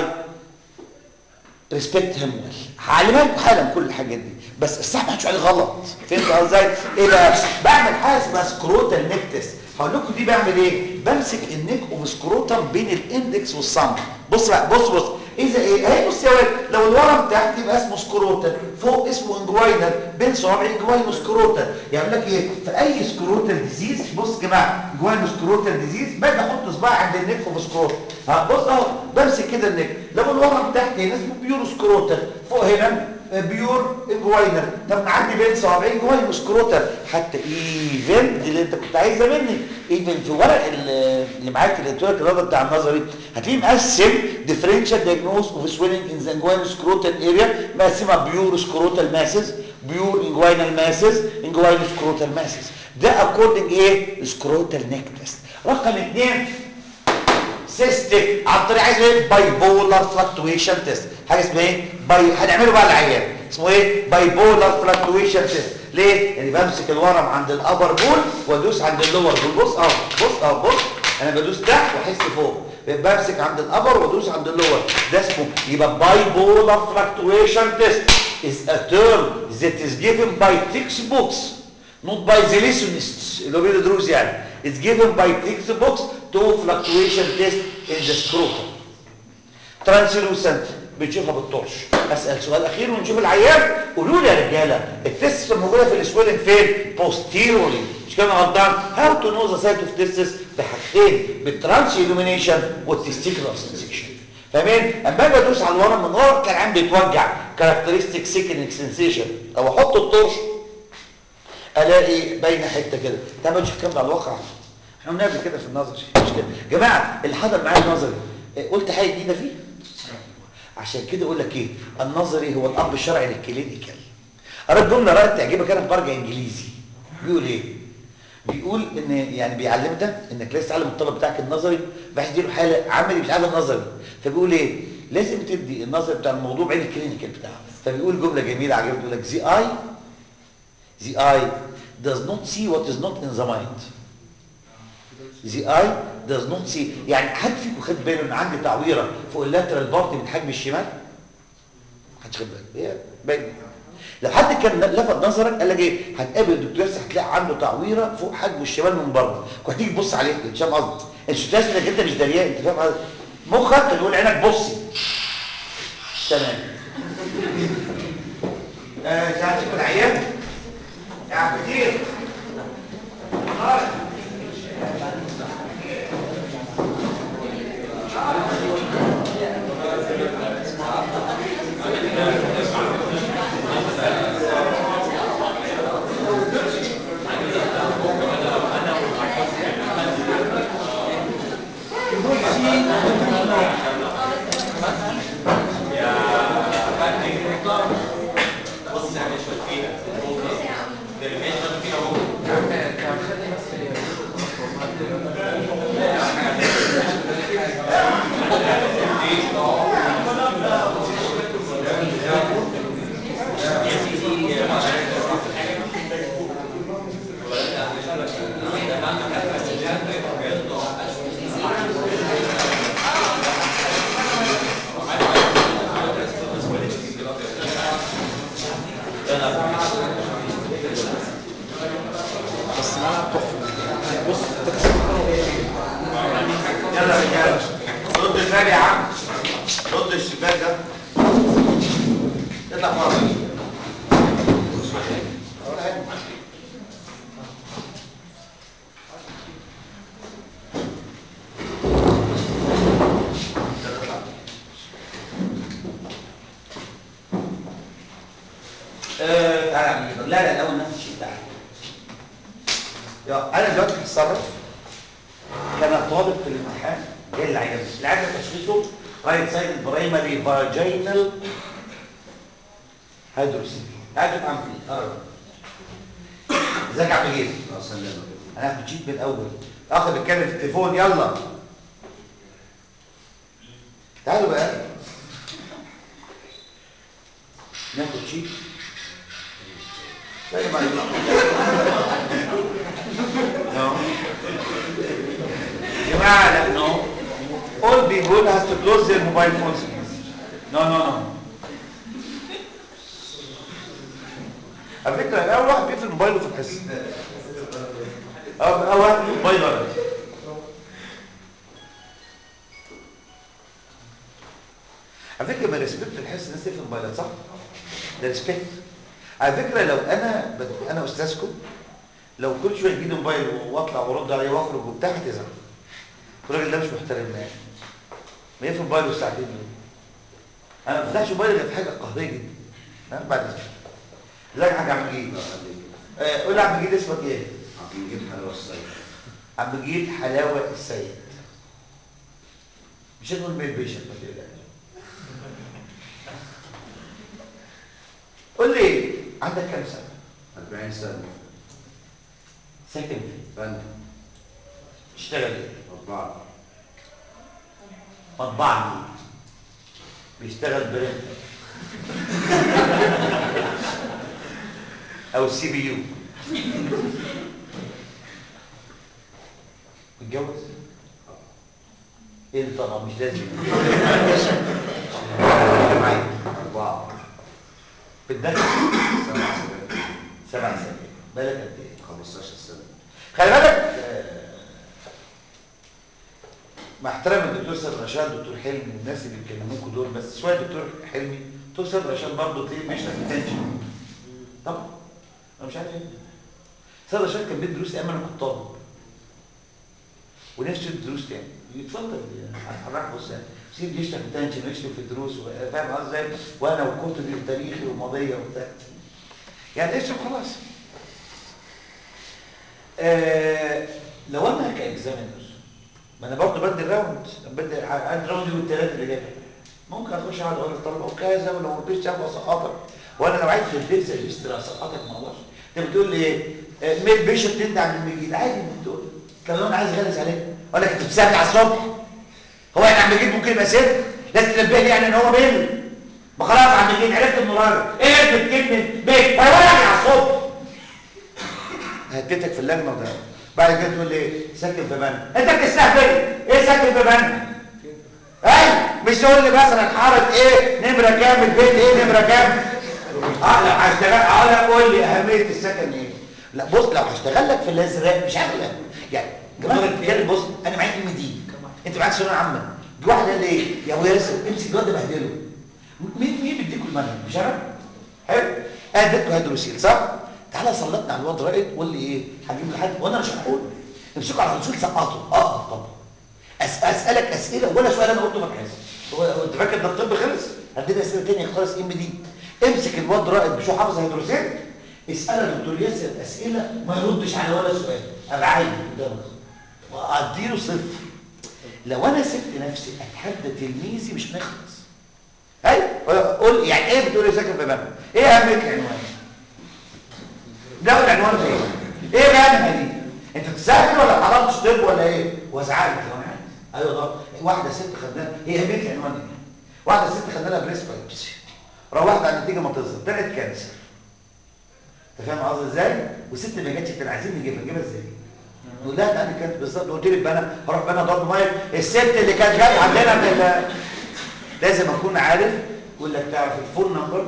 ريسبكت هيم ويل هعلمها لكم حالا كل الحاجات دي بس الصح ما حدش عليه غلط فهمت ازاي ايه بقى بعمل حاجه اسمها سكروتال نيكتس هقول لكم دي بعمل ايه بمسك النيك اوف سكروتم بين الاندكس والصمت بص بقى بص بص اذا ايه اهي بص يا ولد لو الورم تحت يبقى اسمه سكروتال فوق اسمه انجوينال بين صوابع انجوين وسكروتال يعني لك ايه في اي سكروتال ديزيز بص يا جماعه انجوين سكروتال ديزيز باجي احط صباعي عند النيك اوف سكروتال ها بص اهو بمسك كده النيك لو الورم تحت هنا اسمه بيور سكروتال فوق هنا بيور انجوينال طب نعدي بين صوابع انجوين وسكروتال حتى ايفن اللي انت كنت عايزها مني ايفن في ورق اللي معاك اللي قلت لك الرياضه بتاع النظري هتلاقيه مقسم ديفرنشال دايجنوز اوف سويلنج ان ذا انجوين سكروتال اريا مقسمها بيور سكروتال ماسز بيور انجوينال ماسز انجوين سكروتال ماسز ده اكوردنج ايه سكروتال نيك تيست رقم اثنين سيستيك عن طريق عايز ايه باي بولار فلكتويشن تيست حاجه اسمها ايه باي هنعمله بقى العيان اسمه ايه باي بولار فلكتويشن تيست ليه يعني بمسك الورم عند الابر بول وادوس عند اللور بول بص اهو بص اهو بص انا بدوس تحت واحس فوق بمسك عند الابر وادوس عند اللور ده اسمه يبقى باي بولار فلكتويشن تيست is a term that is given by textbooks not by the lessonists اللي هو بيدرس يعني it's given by textbooks to fluctuation test in the scrotum translucent بنشوفها بالطرش اسال سؤال اخير ونشوف العيان قولوا لي يا رجاله التست موجوده في السويلنج فين posteriorly مش كده غلطان how to know the site of testis بحاجتين بالترانس illumination والتستيكولار سنسيشن فاهمين اما اجي ادوس على الورم من ورا كان عندي بيتوجع كاركترستيك سيكنينج سنسيشن او احط الطرش الاقي باينه حته كده تعال نشوف الكلام ده على الواقع احنا قلنا قبل كده في النظري مش كده جماعه اللي حضر معايا النظري إيه، قلت حاجه جديده فيه عشان كده اقول لك ايه النظري هو الاب الشرعي للكلينيكال قريت جمله رأيت تعجبك انا برجع انجليزي بيقول ايه بيقول ان يعني بيعلم ده انك لازم تعلم الطلب بتاعك النظري بحيث تديله حاله عملي مش عارف النظري فبيقول ايه لازم تدي النظري بتاع الموضوع بعين الكلينيكال بتاعه فبيقول جمله جميله عجبتني يقول لك the eye the eye does not see what is not in the mind the eye does not see يعني حد فيكم خد باله ان عندي تعويره فوق اللاترال بارت من حجم الشمال محدش خد باله هي باينه لو حد كان لفت نظرك قال لك ايه هتقابل الدكتور ياسر هتلاقي عنده تعويره فوق حجم الشمال من بره وهتيجي تبص عليه انت فاهم قصدي انت مش تحس انك انت مش دريان انت فاهم قصدي مخك بيقول عينك بصي تمام آه تعال شوف العيان يا عم كتير بص احنا شايفين ده اللي ماشي فيها هو بس ملعب تحفه بص يلا يا رجاله رد الباب يا عم رد الشباك ده اطلع بره آه، تعالى يا عم جدع. لا لا الاول نفس الشيء تعالى يا انا دلوقتي هتصرف كان طالب في الامتحان جاي العيان العيان ده تشخيصه رايت سايد برايمري فاجينال هيدروسيل قاعد عم فيه قرب ازيك يا عم جيد الله يسلمك انا هاخد شيت من الاول اخ بيتكلم في التليفون يلا تعالوا بقى ناخد شيت زي ما يقولوا. No. جماعة لا no. All people has to close their mobile phones. No, no, no. على فكرة أنا أول واحد بيقفل موبايله في الحصة. أول أول واحد بيقفل موبايله أنا. على فكرة ما ريسبكت الحصة الناس تقفل موبايلات صح؟ ده ريسبكت. على فكرة لو أنا بت... أنا أستاذكم لو كل شوية يجي لي موبايل واطلع وارد عليه واخرج وبتاع هتزعل. الراجل ده مش محترمنا يعني. ما يقفل موبايله الساعتين دول. انا ما بفتحش موبايلي غير في حاجه قهريه جدا. ها بعد اذنك. ازيك يا حاج عم جيد؟ آه، قول لي يا عم جيد اسمك ايه؟ عم نجيب حلاوة الصيف عم جيد حلاوه السيد. مش هنقول ميل بيشنت ما تقلقش. قول لي عندك كام سنه؟ 40 سنة ساكن فين؟ فن تشتغل ايه؟ أربعة مطبعة جديد بيشتغل برنتر او السي بي يو متجوز ايه اللي طبعا مش لازم معايا أربعة بالدخل سبع سنوات سبع سنين بالك قد ايه 15 سنة خلي بالك آه، مع احترام الدكتور سيد رشاد الدكتور حلمي والناس اللي بيكلموكوا دول بس شويه دكتور حلمي دكتور سيد رشاد برضه تلاقيه بيشرح بتنشن طبعا انا مش عارف ايه سيد رشاد كان بيدي دروس ايام انا كنت طالب ونفسه يدي دروس تاني يتفضل هتحرك بص يعني سيب يشرح بتنشن ويشرح في الدروس فاهم قصدي ازاي وانا وكتبي وتاريخي وماضيه وبتاع يعني اشرح خلاص آه لو انا كاكزامينر ما انا برضه بدي الراوند بدي عندي راوند يوم الثلاث اللي جاي ممكن اخش اقعد اقول للطلبه وكذا ولو ما رضيتش ابقى اسقطك وانا لو عايز في الفيزا الهيستوري اسقطك ما اقدرش انت بتقول لي ايه آه، ميل بيشوب تندى عن المجيد عادي انك تقول طب لو انا عايز اغلس عليك اقول لك انت بتسافر على الصبح هو يعني عم المجيد ممكن يبقى ست لازم تنبهني يعني ان هو ميل ما خلاص عم المجيد عرفت انه راجل ايه اللي بتكلم ميل هو يعني على الصبح هديتك في اللجنه وده بعد كده تقول لي ايه ساكن في بنا انت بتستهبل ايه ساكن في بنا اي مش تقول لي مثلا حاره ايه نمره كام البيت ايه نمره كام اه لو هشتغل اه لا قول لي اهميه السكن ايه لا بص لو هشتغل لك في الازرق مش هغلب يعني جماعه بتتكلم بص انا معاك ام دي انت معاك ثانويه عامه جه واحد قال لي ايه يا ابو ياسر امسك الواد ده بهدله مين مين بيديكوا المنهج مش انا حلو انا اديتكم هيدروسيل صح تعالى سلطنا على الواد رائد قول لي ايه هجيب لحد وانا مش هقول امسكوا على الرسول سقطوا اه طبعا أس اسالك اسئله ولا سؤال انا قلته ما تحس هو هو انت فاكر ده الطب خلص هدينا اسئله ثانيه خالص ام دي امسك الواد رائد مش هو حافظ هيدروسيل اساله دكتور ياسر اسئله ما يردش على ولا سؤال ابعاد قدامك واديله صفر لو انا سبت نفسي اتحدى تلميذي مش هنخلص ايوه قول يعني ايه بتقول يذاكر بمعنى ايه اهميه العنوان ناخد عنوان ايه ايه بقى دي انت بتسافر ولا حضرتش طب ولا ايه وازعلك لو انا عارف. ايوه ده واحده ست خدناها هي اهميه العنوان ايه واحده ست خدنا لها بريس بايبسي روحت على النتيجه ما تظهر طلعت كانسر انت فاهم قصدي ازاي والست ما جاتش كانوا عايزين نجيبها نجيبها ازاي نقول لها ده كانت بالظبط قلت لك بقى انا هروح بقى انا ضرب مايك الست اللي كانت جت عندنا في ال- لازم اكون عارف يقول لك تعرف الفون نمبر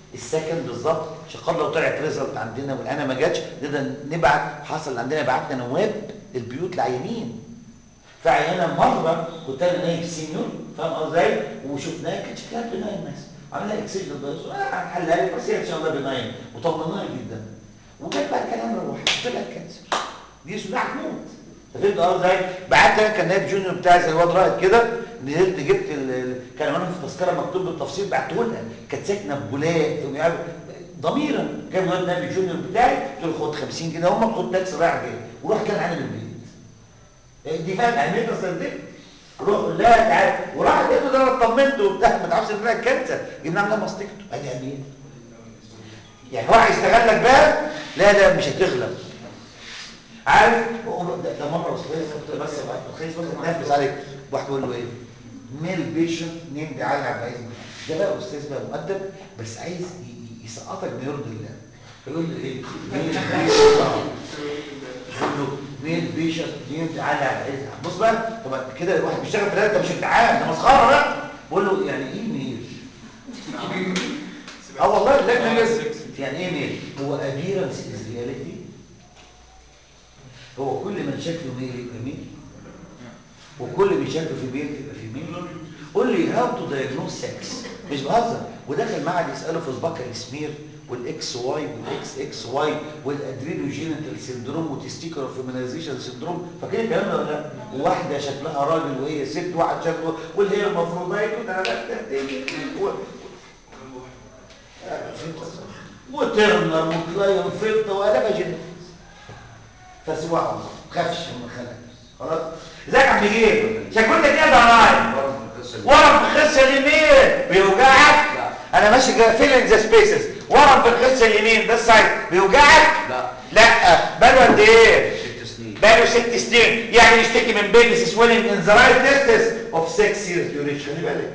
السكند بالظبط عشان خاطر لو طلعت ريزلت عندنا والانا ما جاتش نقدر نبعت حصل عندنا بعتنا نواب البيوت العيانين فعيانه مره كنت انا نايم سينيور فاهم قصدي ازاي وشفناها كانت شكلها بناين مثلا عملها اكسجن بايوس اه حلها لي بس هي ان شاء الله بناين وطمناها جدا وجت بعد كلام روحت طلعت كانسر دي سلاح موت انت فهمت قصدي ازاي بعت انا كان نايب جونيور بتاعي زي الواد رائد كده نزلت جبت ال- ال- كان عاملها في التذكره مكتوب بالتفصيل بعته لها كانت ساكنه في بولاق في ميعاد ضميرا كان الواد نايب جونيور بتاعي قلت له خد 50 جنيه هم خد تاكسي رايح جاي وروح كان عامل البيت دي فاهم اهميتها صدق روح قول لها تعالى وراح قلت له ده انا اطمنت وبتاع ما تعرفش ان انا كانسر جبنا عاملها ماستكته ادي اهميتها يعني هو هيستغلك بقى لا لا مش هتغلب عارف هو ده, ده مره وصلت بس خليص بس نفس عليك واحد بيقول له ايه ميل بيشنت نيم دي علي عبد العزيز ده بقى استاذ بقى مؤدب بس عايز ي- ي- يسقطك بيرضي الله فيقول له ايه ميل بيشنت يقول له ميل بيشنت نيم دي علي عبد العزيز بص بقى طب كده الواحد بيشتغل في ده مش امتحان ده مسخره بقى بقول له يعني ايه ميل اه والله لا ميل يعني ايه ميل هو appearance is reality هو كل من شكله ميل يبقى ميل وكل من شكله في ميل يبقى في ميل قول لي هاو تو دايجنوز سكس مش بهزر وداخل معهد يساله في البكر سمير والاكس واي والاكس اكس واي والادرينوجينيتال سيندروم وتستيكولار فيمينايزيشن سيندروم فاكرين الكلام ده ولا لا؟ وواحده شكلها راجل وهي ست واحد شكله واللي هي المفروض ما يكون وترنر وكلاين فيلت وقلبها جينيتكس فسواها الله خافش من خلق خلاص ازيك يا عم جيب شكلتك ايه ده معايا ورم في الخصه اليمين بيوجعك لا. انا ماشي جا فيلينج ذا سبيسز ورم في الخصه اليمين ده السايد بيوجعك لا لا بقاله قد ايه ست سنين بقاله ست سنين يعني يشتكي من بيلس سويلنج ان ذا رايت تيستس اوف 6 ييرز ديوريشن خلي بالك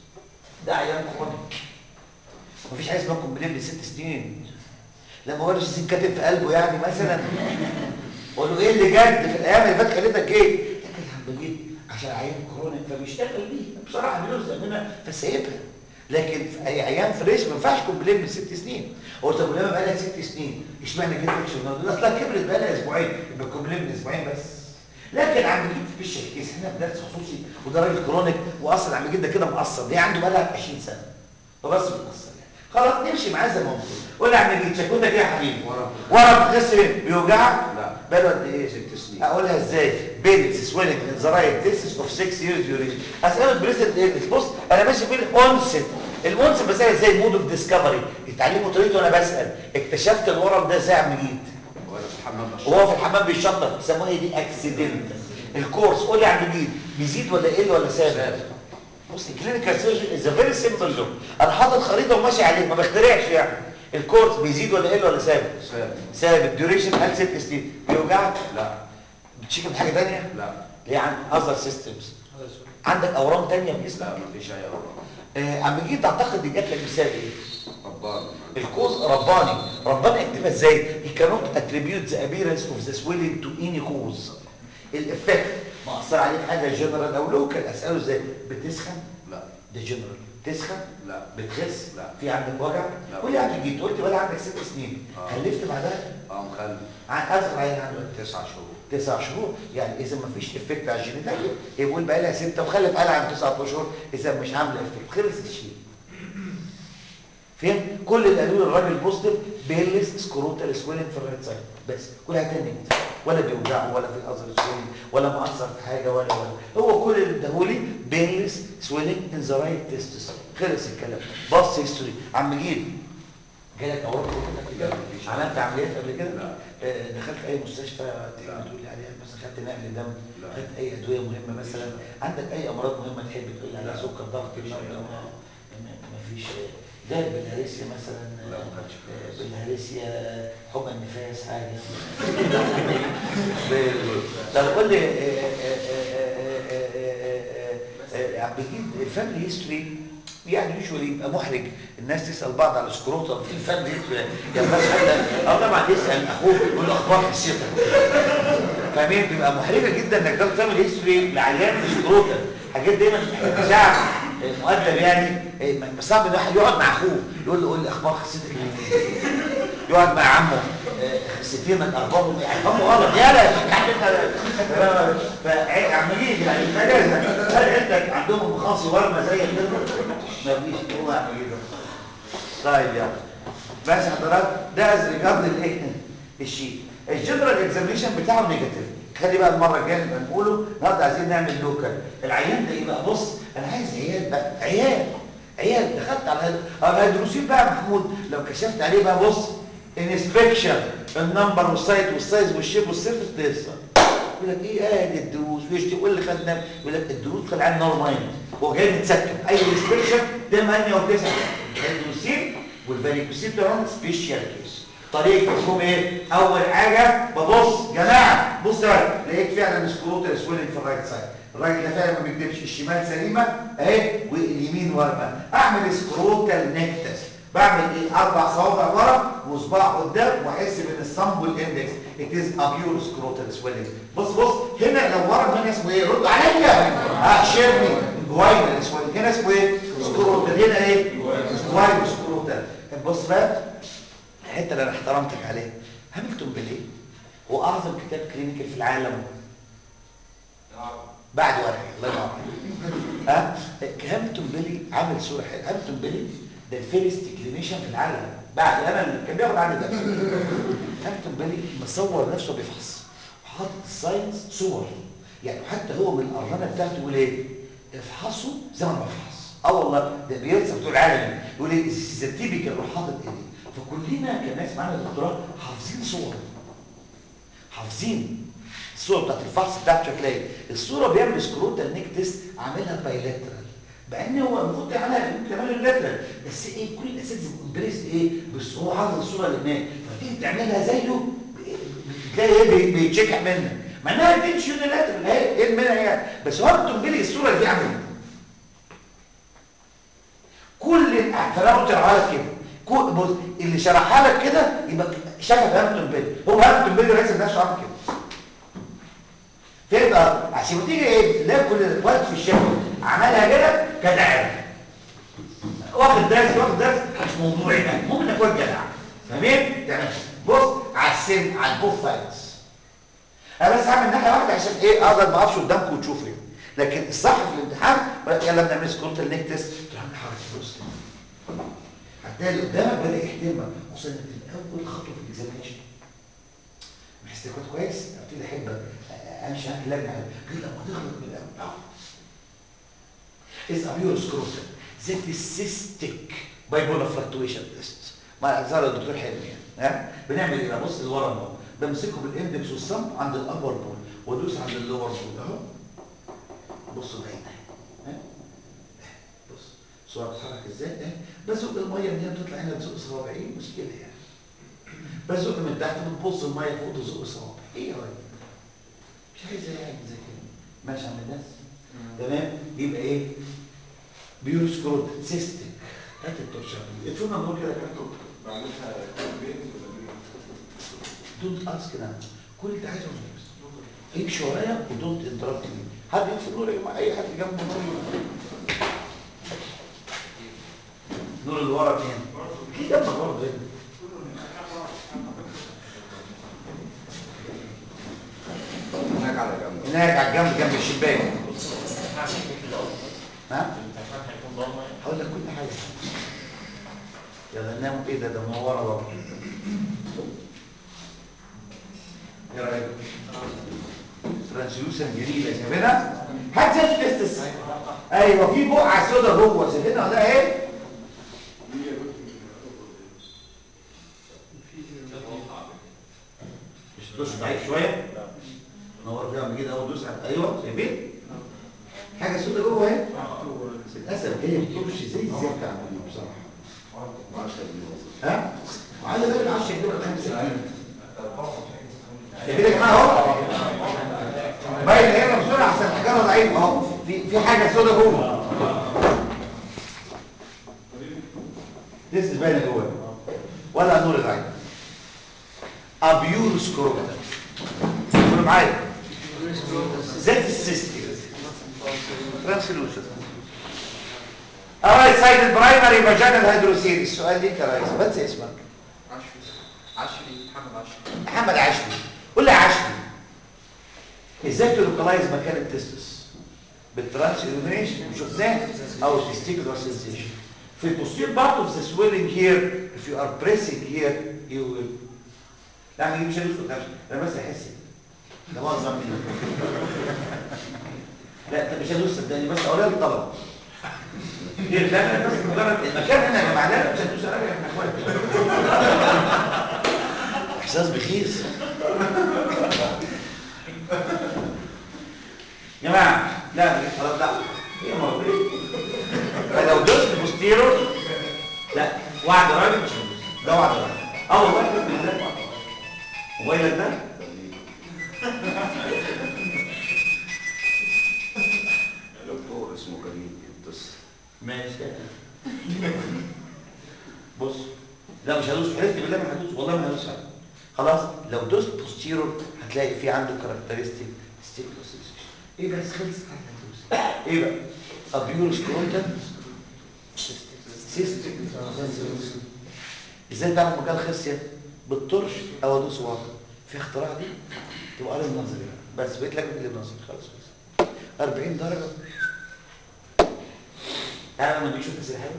ده عيان كرونيك مفيش حاجه اسمها كومبلين لست سنين لما هو الجسم كاتب في قلبه يعني مثلا اقول له ايه اللي جد في الايام اللي فاتت خليتك ايه لكن الحمد لله عشان عيان كرونيك فبيشتغل بيه بصراحه بيرزق منها فسايبها لكن في اي ايام فريش ما ينفعش كومبلين من ست سنين قلت طب ولما بقى لها ست سنين اشمعنى جت اكشن ده اصلا كبرت بقى لها اسبوعين يبقى كومبلين من اسبوعين بس لكن عم جيت في الشركيس هنا في درس خصوصي وده راجل كرونيك واصلا عم جيت ده كده مقصر دي عنده بقى لها 20 سنه فبس بيتقصر يعني خلاص نمشي معاه زي ما هو قول لي يا عم جيت شكوتك ايه يا حبيبي ورم. ورم بتغسل بيوجعك لا. بقاله قد ايه ست سنين. اقولها ازاي بيلز سويلنج ان ذا رايت ديسس اوف 6 ييرز يوريشن اساله بريزنت ايلنس بص انا ماشي في الاونست الاونست بسال ازاي مود اوف ديسكفري اتعلموا طريقته وانا بسال اكتشفت الورم ده ازاي يا عم جيت وانا في الحمام بشرب وهو في الحمام بيشطف بيسموها إيه دي اكسيدنت الكورس قول لي يا عم جيت بيزيد ولا يقل ولا ثابت ثابت. بص الكلينيكال سيرجن از فيري سيمبل لوك انا حاطط خريطه وماشي عليه ما بخترعش يعني الكورس بيزيد ولا يقل ولا ثابت ثابت ثابت ديوريشن قال ست سنين بيوجعك لا بتشيك من حاجه ثانيه لا ليه عن اذر سيستمز عندك اورام ثانيه في جسمك لا مفيش اي اورام آه عم جيت تعتقد دي جات لك بسبب ايه رباني الكوز رباني رباني اكتبها ازاي he cannot attribute the appearance of the swelling to any cause الافكت مأثر عليه في حاجه جنرال او لوكال اساله ازاي بتسخن لا ده جنرال تسخن لا بتخس لا. في عندك وجع لا. قول لي يا عم جيت قلت بقى عندك ست سنين آه. خلفت بعدها اه مخلي عن اصغر عين عندك تسع شهور تسع شهور يعني اذا ما فيش افكت على الجينيتاليا يقول بقى لها سته وخلف قال عن تسعة اشهر اذا مش عامله افكت خلص الشيء فهم كل اللي قالوا الراجل بوزيتيف بيلس سكروتال سويلنج في الرايت سايد بس كل حاجه تانية ولا بيوجعه ولا في اذر سويلنج ولا مأثر في حاجه ولا ولا هو كل اللي اداهولي بيلس سويلنج ان ذا رايت تيستس خلص الكلام بص هيستوري عم جيب جالك اوراق قبل كده لا، مفيش. عملت عمليات قبل كده لا. آه، دخلت اي مستشفى تحب لا. تقول لي عليها مثلا خدت نقل دم لا. خدت اي ادويه مهمه مثلا عندك اي امراض مهمه تحب تقول لي عليها لا. سكر ضغط مفيش أي النبض أمراض. ما فيش ده بالهريسيا مثلا لا، ما خدتش آه، بالهريسيا. بالهريسيا حمى النفاس حاجه Very good. طب قول لي آه، آه، آه، آه، آه، آه، آه، آه، عم بيجيب الفاميلي هيستوري يعني يوجوالي يبقى محرج الناس تسال بعض على سكروتر في الفاميلي هيستوري يعني الناس حتى اه طبعا يسال اخوه يقول له اخبار حسيتك فاهمين بيبقى محرجه جدا انك تاخد فاميلي هيستوري لعيان في سكروتر حاجات دايما تشعب مؤدب يعني إيه، صعب ان واحد يقعد مع اخوه يقول له قول لي اخبار خصيتك ايه يقعد مع عمه إيه، خصيتينك اخبارهم ايه عمه غلط يلا يا شيخ عندنا فعمالين يعني اجازه هل عندك عندهم مخاصي ورمه زي كده ما فيش هو عمالين طيب يلا بس حضرتك ده از ريجارد الايه الشيء الجنرال اكزامينشن بتاعه نيجاتيف خلي بقى المره الجايه نبقى نقوله النهارده عايزين نعمل لوكال العيان ده ايه بقى بص انا عايز عيال بقى عيال عيال دخلت على الهيد- على الهيدروسين بقى يا محمود لو كشفت عليه بقى بص انسبكشن النمبر والسايت والسايز والشيب والسيرفس لسه يقول لك ايه قال الدروس ويشتي يقول لي خدنا يقول لك الدروس خلي عين نورمال هو جاي متسكب اي انسبكشن ده 8 و9 الهيدروسين والفاليكوسين بتاعهم سبيشال كيس طريقه تفهم ايه اول حاجه ببص جماعه بص بقى لقيت فعلا سكروتال سويلنج في الرايت سايد الراجل ده فعلا ما بيكذبش الشمال سليمه اهي واليمين ورمه اعمل سكروتال نيك تيست بعمل ايه اربع صوابع ورا وصباع قدام واحس بين الصمب والاندكس it is a pure scrotal swelling بص بص هنا لو ورم هنا اسمه ايه رد عليا اه شيرني جواينال swelling هنا اسمه ايه سكروتال هنا ايه جواينال سكروتال بص بقى الحته اللي انا احترمتك عليها هاملتون بليه هو اعظم كتاب كلينيكال في العالم بعد ورقي الله ينور عليك. ها هاملتون بيلي عامل صوره حلوه هاملتون بيلي ده الفيرست كلينيشن في العالم بعد انا اللي كان بياخد عندي ده هاملتون بيلي مصور نفسه بيفحص وحاطط الساينس صور يعني حتى هو من الارنبه بتاعته يقول ايه افحصوا زي ما بفحص اه والله ده بيرسم بتوع العالم يقول ايه التيبيكال روح حاطط ايديه فكلنا كناس معانا دكتوراه حافظين صور حافظين الصوره بتاعت الفحص بتاعته شكلها ايه الصوره بيعمل سكروتال نيك تيست عاملها بايلاترال بان هو المفروض يعملها ممكن يعملها اللاترال بس ايه كل الاساتذه امبريس ايه بس هو حافظ الصوره اللي هناك فتيجي تعملها زيه بتلاقي ايه بي- بيتشكح منك مع انها تمشي يونيلاترال اهي ايه المانع يعني بس هو بتنبلي الصوره دي عملها كل فانا قلت لك كده كل بص اللي شرحها لك كده يبقى شافك هاملتون بيلي هو هاملتون بيلي راسم نفسه عامل كده فهمت قصدي؟ عشان ما تيجي ايه تلاقي كل وقت في الشغل عملها كده كده عارف واخد درس واخد درس مش موضوعي ده المهم انك واد جدع فاهمين؟ تمام بص على السن على البوث سايدز انا بس هعمل ناحيه واحده عشان ايه اقدر ما اقفش قدامكم وتشوفوا يعني. لكن الصح في الامتحان يلا بنعمل سكروتال نيك تيست تروح عامل حركه بص كده هتلاقي اللي قدامك بدا يحترمك خصوصا انك اول خطوه في الاكزامينشن بحس كنت كويس ابتدي احب امشي معاك اللجنه غير لما تغلط من الاول is a pure scrotal that is cystic bipolar fluctuation test ما زال الدكتور حلمي يعني ها بنعمل ايه بص لورا اهو بمسكه بالاندكس والصم عند الابر بول وادوس عند اللور بول اهو بصوا باين ها بص الصوره بتتحرك ازاي ها بزق الميه من هنا بتطلع هنا بزق صوابعي ايه المشكله يعني بزق من تحت بتبص الميه فوق تزق صوابعي ايه يا راجل مش عايز يعني زي كده ماشي عم الناس تمام يبقى ايه بيور سكروت سيستم هات التورشة ادفونا نقول كده كده بعملها بين ولا بين دونت اسك ناو كل اللي انت عايزه بس امشي ورايا ودونت انتربت مي حد يطفي النور يا جماعه اي حد جنبه نور النور اللي ورا فين؟ في جنبك برضه هنا هناك على جنب هناك على الجنب جنب الشباك ها؟ هقول لك كل حاجه يلا ننام ايه ده ده منوره بابا ايه رايك؟ ترانسلوسن جميله شايفينها؟ حد شاف تستس ايوه في بقعه سودا جوه شايفينها ولا ايه؟ مش تدوس ضعيف شويه؟ نور فيها لما كده اهو دوس على- ايوه شايفين؟ حاجه سودا جوه اهي للاسف هي ما بتمشي زي الزيت بتاع الميه بصراحه 10 جنيه ها؟ وعايز بالك 10 جنيه ولا 5 جنيه شايفين يا جماعه اهو باين هنا بسرعه عشان الحجاره ضعيفه اهو في في حاجه سودا جوه لسه باينه جوه ولا نور العين ابيور سكروتا قولوا معايا ذات السيستم ترانسلوسن alright سايد برايمري فاجينال هيدروسيل السؤال ليك يا ريس بس اسمك عشري عشري محمد عشري محمد عشري قول لي يا عشري ازاي تلوكلايز مكان التستس بالترانس illumination وشفناه او testicular sensation في البوستير part of the swelling here if you are pressing here you will لا ما يجيبش يدوس قدامك انا بس احس ده معظم مني لا انت مش هدوس صدقني بس اقولها للطلبه لا لا بس مجرد المكان هنا يا جماعه لا لا مش هتدوس عليا احنا اخوات احساس بخيس يا جماعه لا خلاص لا ايه مرض ايه لو دوست بوستيرو لا وعد راجل مش هندوس ده وعد راجل اه والله باذن الله وعد راجل. موبايلك ده دكتور اسمه كريم يتصل ماشي بص لا مش هدوس حلفت بالله ما هدوس والله ما هدوس حاجه خلاص لو دوست بوستيرور هتلاقي في عنده كاركترستيك ستيكلوس ايه بس خلص هدوس ايه بقى ابيور سكرونتال سيستم ازاي تعمل مكان خصيه بالطرش او ادوس واقع في اختراع دي تبقى قاري النظري بقى. بس بقيت لك اللي نظري خلاص بس 40 درجه تعالى لما نشوف تسير حلو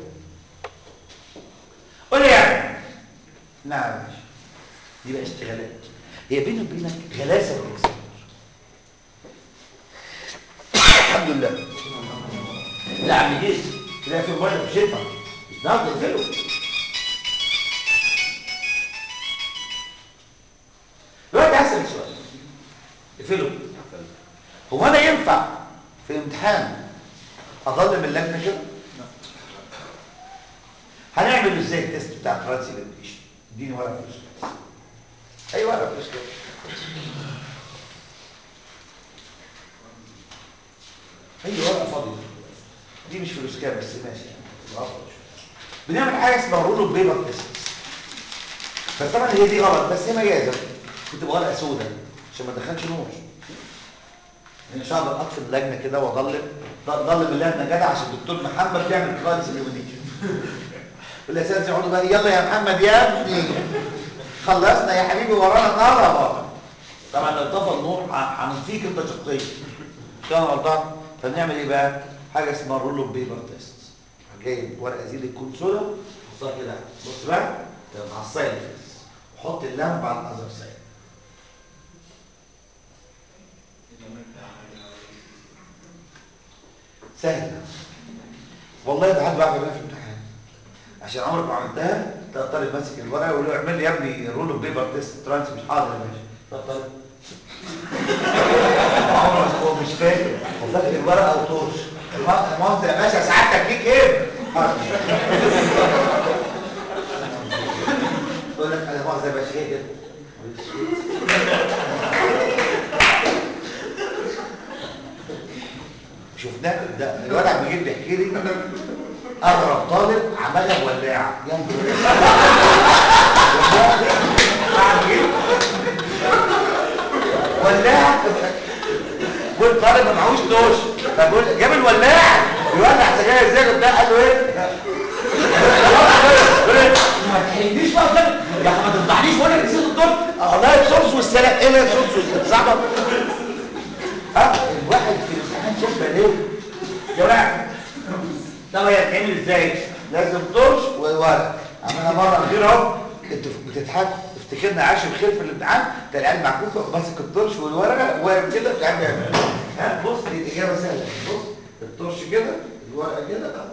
قول لي يعني نعم يا باشا دي بقى اشتغالات هي بيني وبينك غلاسه والاكسبر الحمد لله لا عم جيس تلاقي في موبايل مش ينفع نعم اقفله دلوقتي هسأل سؤال اقفله هو انا ينفع في الامتحان اظل من اللجنه كده هنعمل ازاي التست بتاع ترانسليشن اديني ورقه فلوس كده اي ورقه فلوس كده اي ورقه فاضيه دي مش فلوس كام بس ماشي يعني تبقى افضل شويه بنعمل حاجه اسمها رول بيبر تيست بس طبعا هي دي غلط بس هي مجازا كنت ورقه سوداء عشان ما تدخلش نور ان شاء الله اطفي اللجنه كده واضلم ضلم اللجنه جدع عشان الدكتور محمد يعمل كلاينس اليومينيشن والاساتذه يقعدوا بقى يلا يا محمد يا ابني خلصنا يا حبيبي ورانا طلبه طبعا لو طفى النور ه- هنطفيك انت شخصيا مش انا غلطان فبنعمل ايه بقى حاجه اسمها رول اوف بيبر تيست جايب ورقه زي الكون سودا حطها كده بص بقى تبقى على السايد فيس وحط اللمبه على الاذر سايد سهله والله ده حد بعمل في الامتحان عشان عمرك ما عملتها تلاقي الطالب ماسك الورقه ويقول له اعمل لي يا ابني رول اوف بيبر تيست ترانس مش حاضر يا باشا تلاقي الطالب عمره ما هو مش فاهم هو فاكر الورقه وطرش ما انت يا باشا سعادتك ليك ايه؟ حاضر. يقول لك انا مؤاخذه يا باشا ايه كده؟ شفناه ده الولد عم يجيب بيحكي لي اغرب طالب عملها بولاعه يا نهار عم يجيب ولاعه والطالب ما معهوش توش فبقول جاب الولاعه يولع سجاير ازاي ده قال له ايه يقول إيه؟ ما تحرجنيش بقى قدام يا اخي ما تفضحنيش وانا نسيت الدور والله الصوص والسلام ايه ده الصوص والسلام صعبه اه الواحد في الامتحان شاف ليه يا جماعه طب هي هتعمل ازاي لازم طرش وورق عملها مره غير اهو انتوا بتضحكوا افتكرنا عاش بخير في الامتحان ده العيال معكوكه ماسك الطرش والورقه واقف كده مش عارف يعمل ها بص دي الاجابه سهله بص الطرش كده الورقه كده اهو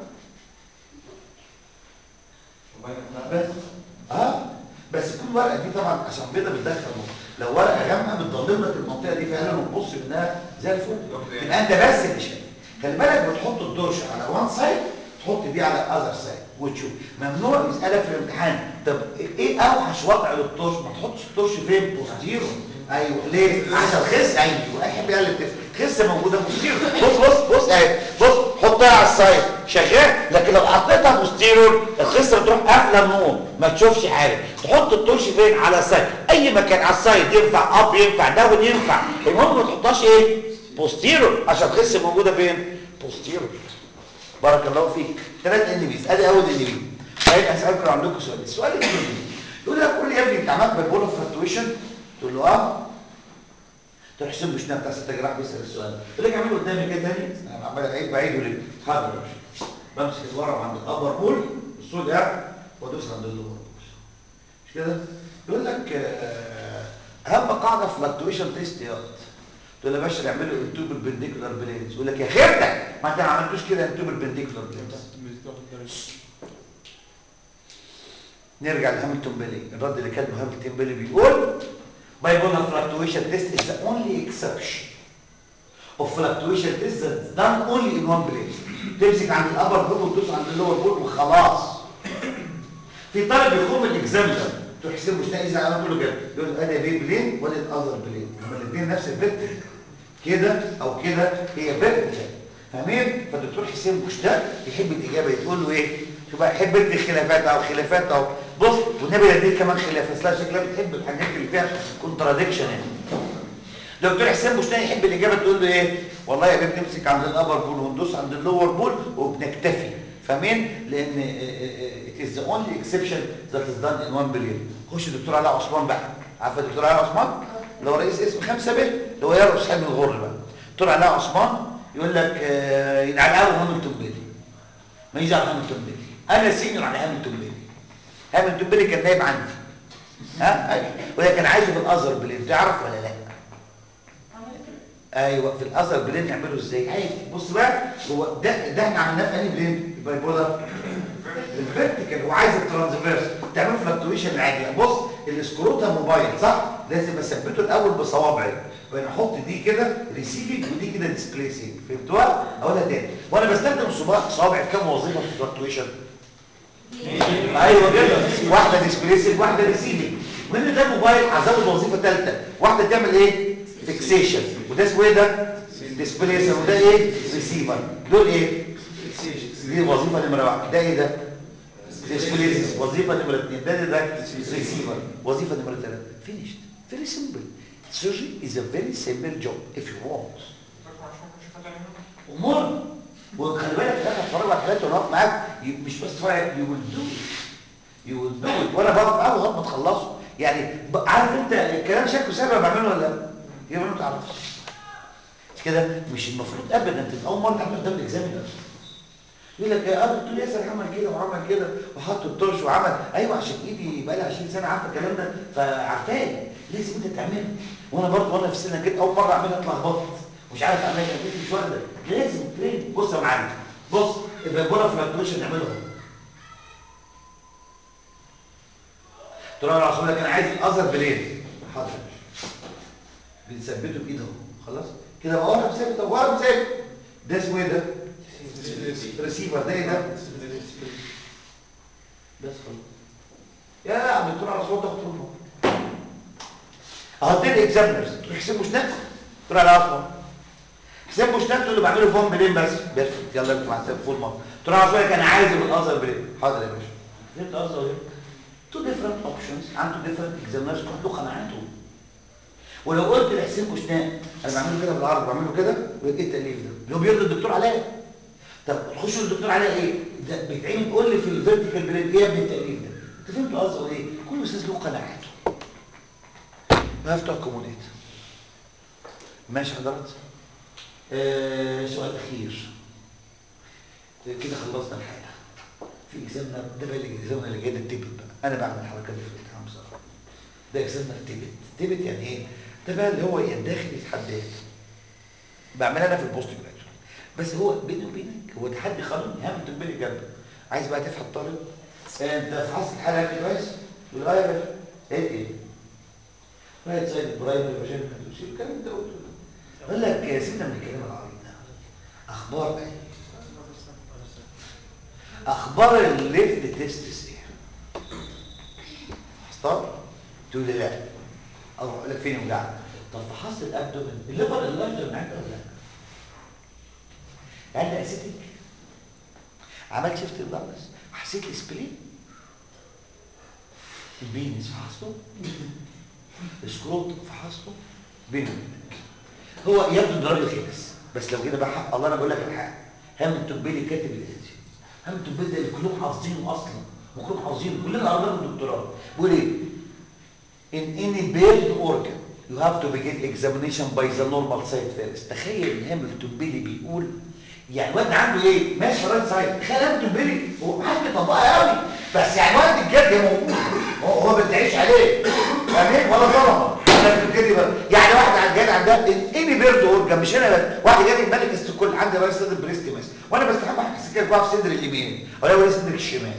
بس اه بس كل ورقه دي طبعا عشان بيضه بتدخل نور لو ورقه غامقه بتضلم لك المنطقه دي فعلا وتبص منها زي الفل يبقى انت بس اللي شايف خلي بالك بتحط الدرش على وان سايد تحط دي على الاذر سايد وتشوف ممنوع يسالك في الامتحان طب ايه اوحش وضع للطرش ما تحطش الطرش فين بوستيرو ايوه ليه عشان خس ايوه احب يقلب تفرق خس موجوده بوستيرو بص بص بص اهي بص حطها على السايد شغال لكن لو حطيتها بوستيرور الخصه بتروح قافله النور ما تشوفش حاجه تحط الطرش فين على السايد اي مكان على السايد ينفع اب ينفع داون ينفع المهم ما تحطهاش ايه بوستيرور عشان الخصه موجوده فين بوستيرور بارك الله فيك ثلاث انميز ادي اول انمي بعدين اسالكم عندكم سؤال السؤال الثاني يقول لك قول لي يا ابني انت عملت بايبولار فلكتويشن تقول له اه تروح حسين بوشنا بتاع ستة جراح بيسال السؤال يقول لك اعمله قدامي كده تاني انا عمال اعيد بعيد وليه حاضر يا باشا بمسك الورق عند الابر بول الصوت قاعد وادوس عند اللور بول مش كده يقول لك آه، اهم قاعده فلكتويشن تيست يا تقول يا باشا نعمله انتوب البنديكولار بلينز يقول لك يا خيرتك ما انت ما عملتوش كده انتوب البنديكولار بلينز نرجع لهامilton بيلي الرد اللي كان هامilton بيلي بيقول bipolar fluctuation test is the only exception of fluctuation test that's done only in one place تمسك عند الابر بول وتدوس عند اللور بول وخلاص في طالب بيخرم الاكزامبل تروح حسين مش لاقي زي انا له كده يقول ادي بي بلين وادي الاذر بلين هما الاثنين نفس الفيكتور كده او كده هي فيكتور فاهمين فالدكتور حسين مشتاق يحب الاجابه تقول له ايه شوف بقى يحب ادي خلافات او خلافات او بص والنبي يديك كمان خلاف اصلها شكلها بتحب الحاجات اللي فيها كونتراديكشن يعني دكتور حسين مشتاق يحب الاجابه تقول له ايه والله يا بنت نمسك عند الابر بول وندوس عند اللور بول وبنكتفي فاهمين لان it is the only exception that is done in one billion خش الدكتور علاء عثمان بقى عارفه الدكتور علاء عثمان اللي هو رئيس اسم خمسة ب اللي هو يرقص حلم الغر بقى دكتور علاء عثمان يقول لك آه، ينعل قوي هاملتون بيلي ما يجي على هاملتون بيلي انا سينيور على هاملتون بيلي هاملتون بيلي كان نايم عندي ها أيوة. وده كان عايزه في الازهر بلين تعرف ولا لا ايوه في الازهر بلين نعمله ازاي عادي بص بقى هو ده ده احنا عملناه في انهي بلين البايبولار الفيرتيكال هو عايز الترانسفيرس تعمل فلكتويشن العادي بص الاسكروتا موبايل صح لازم اثبته الاول بصوابعي وانا احط دي كده ريسيفنج ودي كده ديسبليسنج فهمتوها اقولها تاني وانا بستخدم صباع صوابعي في كام وظيفه في الفلكتويشن ايوه كده واحده ديسبليسنج واحده ريسيفنج من ده موبايل هزود وظيفه ثالثه واحده تعمل ايه فيكسيشن وده اسمه ايه ده ديسبليسر وده ايه ريسيفر دول ايه دي وظيفه نمره واحد ده ايه ده ديسبليسر وظيفه نمره اثنين ده ده ريسيفر وظيفه نمره ثلاثه فينيشد فيري سمبل surgery is a very simple job if you want امور وخلي بالك في الاخر اتفرج على الحالات وانا واقف معاك ي- مش بس اتفرج يو ويل دو يو ويل دو وانا بقف معاك لغايه ما تخلصوا يعني ب- عارف انت الكلام شكله سهل أنا بعمله ولا لا؟ يبقى ما تعرفش مش كده مش المفروض ابدا تبقى اول مره تعمل قدام الاكزامينر يقول لك يا دكتور ياسر عمل كده وعمل كده وحط الطرش وعمل ايوه عشان ايدي بقى لها 20 سنه عارفه الكلام ده فعارفاه لازم انت تعمله وانا برضه وانا في سنه كده اول مره اعملها اتلخبطت مش عارف اعملها ايدي مش واخده لازم ترين بص يا معلم بص البايبولا فلكتويشن نعمله اهو ترى الرسول لك انا عايز الازر بلين حاضر بنثبته بايده اهو خلاص كده بقى ورا مثابت طب ورا مثابت ده اسمه ايه ده ريسيفر ده ايه ده بس خلاص يا عم الدكتور على صوت ضغط الموت اهو اتنين اكزامنرز حسين مشناق دكتور على اصلا حسين مشناق تقول له بعمله فون بلين بس بيرفكت يلا انت مع حسين فول مره دكتور على صوت كان عايز بالازر بلين حاضر يا باشا فهمت قصدي ولا ايه؟ تو ديفرنت اوبشنز عنده ديفرنت اكزامنرز كل له قناعاته ولو قلت لحسين بوشناق انا بعمله كده بالعرض بعمله كده يبقى ايه التاليف ده اللي هو بيرضي الدكتور علاء طب تخش للدكتور علاء ايه ده بيتعمل قول لي في الفيرتيكال بلين ايه يا ابني التاليف ده انت فهمت قصدي ولا ايه كل استاذ له قناعاته ما افتح كومونيت ماشي حضرتك آه سؤال اخير كده خلصنا الحلقه في اكزامنا ده بقى الاكزامنا اللي جاي ده التبت بقى انا بعمل الحركه دي في الامتحان بصراحه ده اكزامنا التبت تبت يعني ايه ده بقى اللي هو يداخل يتحداك بعملها انا في البوست جراديويت بس هو بيني وبينك هو تحدي قانوني هم تنبلي جنبك عايز بقى تفحط طالب انت فحصت الحاله دي كويس يقول اه يا باشا ايه ايه رايت سايد برايمري فاجين شيل الكلام اللي انت قلته ده يقول لك سيبنا من الكلام العريض ده اخبار ايه اخبار الليفت تيستس ايه فحصتها تقول لي لا او اقول لك فين وجعك طب فحصت الابدومين الليفر اللارجر معاك ولا لا هل ده اسيتك عملت شفت اللارجس حسيت السبلين البينس فحصته السكروت فحصته بينهم هو يبدو ان الراجل خلص بس لو كده بقى حق الله انا بقول لك الحق هام التوبيلي كاتب الاتي هام التوبيلي ده اللي كلهم حافظينه اصلا وكلهم حافظينه كلنا قرينا الدكتوراه بيقول ايه in any paired organ you have to begin examination by the normal side first تخيل ان هاملتون بيلي بيقول يعني الواد عنده ايه ماشي رايت سايد تخيل هاملتون بيلي هو محدش بيطبقها قوي بس يعني وقت الجد هي موجود هو هو ما بتعيش عليه فاهمين ولا ظلمه لكن كده بقى يعني واحد على الجد عندها اني بيرد اورجن مش هنا بس واحد جالي ملك السكول عندي رايت سايد بريست ماس وانا بستحمى احس كده جوه في صدر اليمين ولا هو صدر الشمال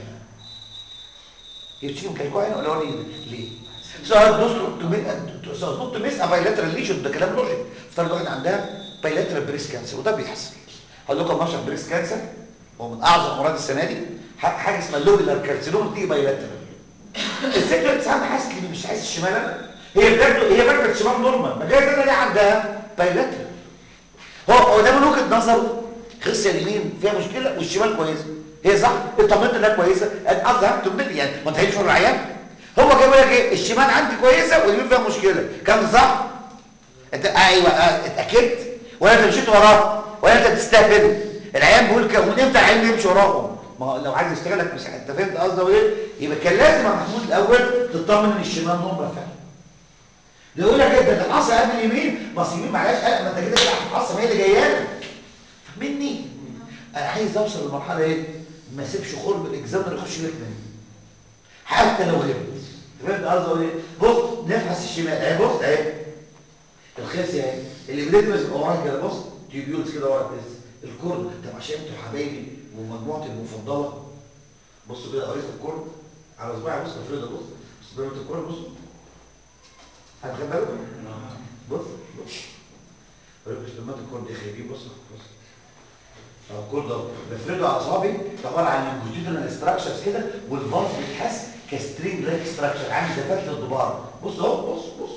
يبتدي كالكوع هنا ولا هو ليه سؤال دوستو سؤال دوستو ميس بايلاترال ليجن ده كلام لوجيك افترض واحد عندها بايلاترال بريس كانسر وده بيحصل هقول لكم مشهد بريس كانسر هو من اعظم امراض السنه دي ح- حاجه اسمها اللوبيلار كارسينوما بتيجي بايلاترال الست اللي ساعات حاسس ان مش حاسس الشمال انا هي بجد هي فاكره الشمال نورمال ما جايز انا ليه عندها بايلاترال هو هو ده من وجهه نظره خص اليمين فيها مشكله والشمال كويسه هي صح اطمنت انها كويسه انا قصدي هم تمبل يعني ما تهيش ورا العيان هو جاي يقول لك ايه الشمال عندي كويسه واليمين فيها مشكله كان صح انت آه ايوه آه اتاكدت ولا انت مشيت وراه ولا انت بتستهبل العيان بيقول كده ومن امتى العيان بيمشي وراهم ما هو لو عايز يشتغلك مش انت فهمت قصدي ايه يبقى كان لازم يا محمود الاول تطمن ان الشمال نورمال فعلا ده يقول لك ايه ده العصا قبل اليمين ما اصل اليمين معلهاش قلق ما انت كده كده العصا ما هي اللي جايه لك فاهمني انا عايز اوصل لمرحله ايه ما اسيبش خرم الاكزامنر يخش لك مني حتى لو غبت فهمت قصدي ايه بص نفحص الشمال اهي بص اهي الخاسي اهي اللي بديت بس يبقى وراك كده بص تيبيولز كده ورا كده الكورد طب عشان انتوا حبايبي ومجموعتي المفضله بصوا كده قريت الكورد على صباعي بص افرده بص بص ضربه الكورد بص هتخد بالك بص بص اوريكم استلمات الكورد دي خيرين بص بص اهو الكورد ده بفرده على صابعي عباره عن لونجيتودينال ستراكشرز كده والفالف بيتحس كسترينج لايك ستراكشر عامل زي فتله الضبار بص اهو بص بص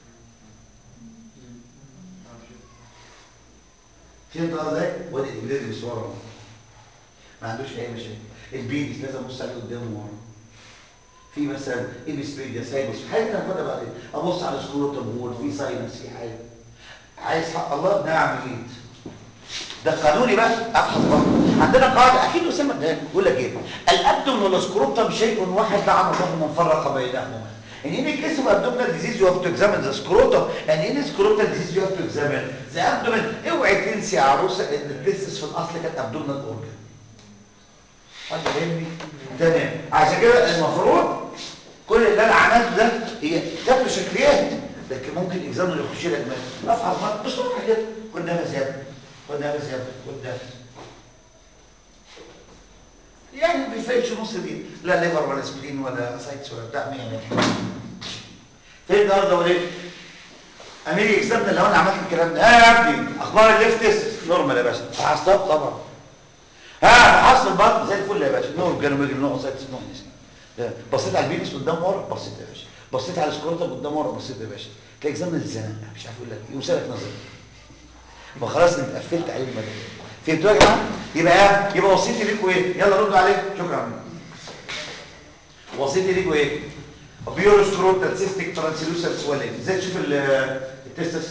فهمت قصدي ايه؟ وادي الابلاد مش ورا ما عندوش اي مشاكل البيبي لازم ابص عليه قدام ورا في مثلا ايبسبيديا ساينس حاجه انا هاخدها بعدين ابص على سكروتم وول في ساينس في حاجه عايز حق الله نعم ايد ده قانوني بقى ابحث برضه عندنا قاعده اكيد اسامه ده يقول لك ايه الابدومن والسكروتم شيء واحد لعن الله من فرق بينهما In any case of abdominal disease, you have to examine the scrotum, and in scrotal disease, you have to examine the abdomen. اوعي تنسي يا عروسه ان التستس في الاصل كانت abdominal organ. حد فاهمني؟ تمام عشان كده المفروض كل اللي انا عملته ده هي تبدو شكليات لكن ممكن اكزامنر يخش لك دماغ افحص مرة بسرعه كده خد نفس يا ابني خد نفس يا ابني خد نفس يعني ما بيفرقش نص دي لا ليفر ولا سبلين ولا سايتس ولا بتاع مية مية فين النهارده وليه؟ اميري اكزامنر لو انا عملت الكلام ده ها يا ابني اخبار الليفتس نورمال يا باشا فحصتها طبعا ها فحص البطن زي الفل يا باشا نور جاله مجري نقص سايتس نقص بصيت على البينس قدام ورا بصيت يا باشا بصيت على السكروتم قدام ورا بصيت يا باشا تلاقي اكزامنر الزنق مش عارف اقول لك ايه وسالك نظري ما خلاص انت قفلت عليه المدى فهمتوا يا جماعه يبقى يبقى وصيتي ليكوا ايه يلا ردوا عليه شكرا وصيتي ليكوا ايه بيور سكروتال سيستيك ترانسلوسال سوالين ازاي تشوف ال- التستس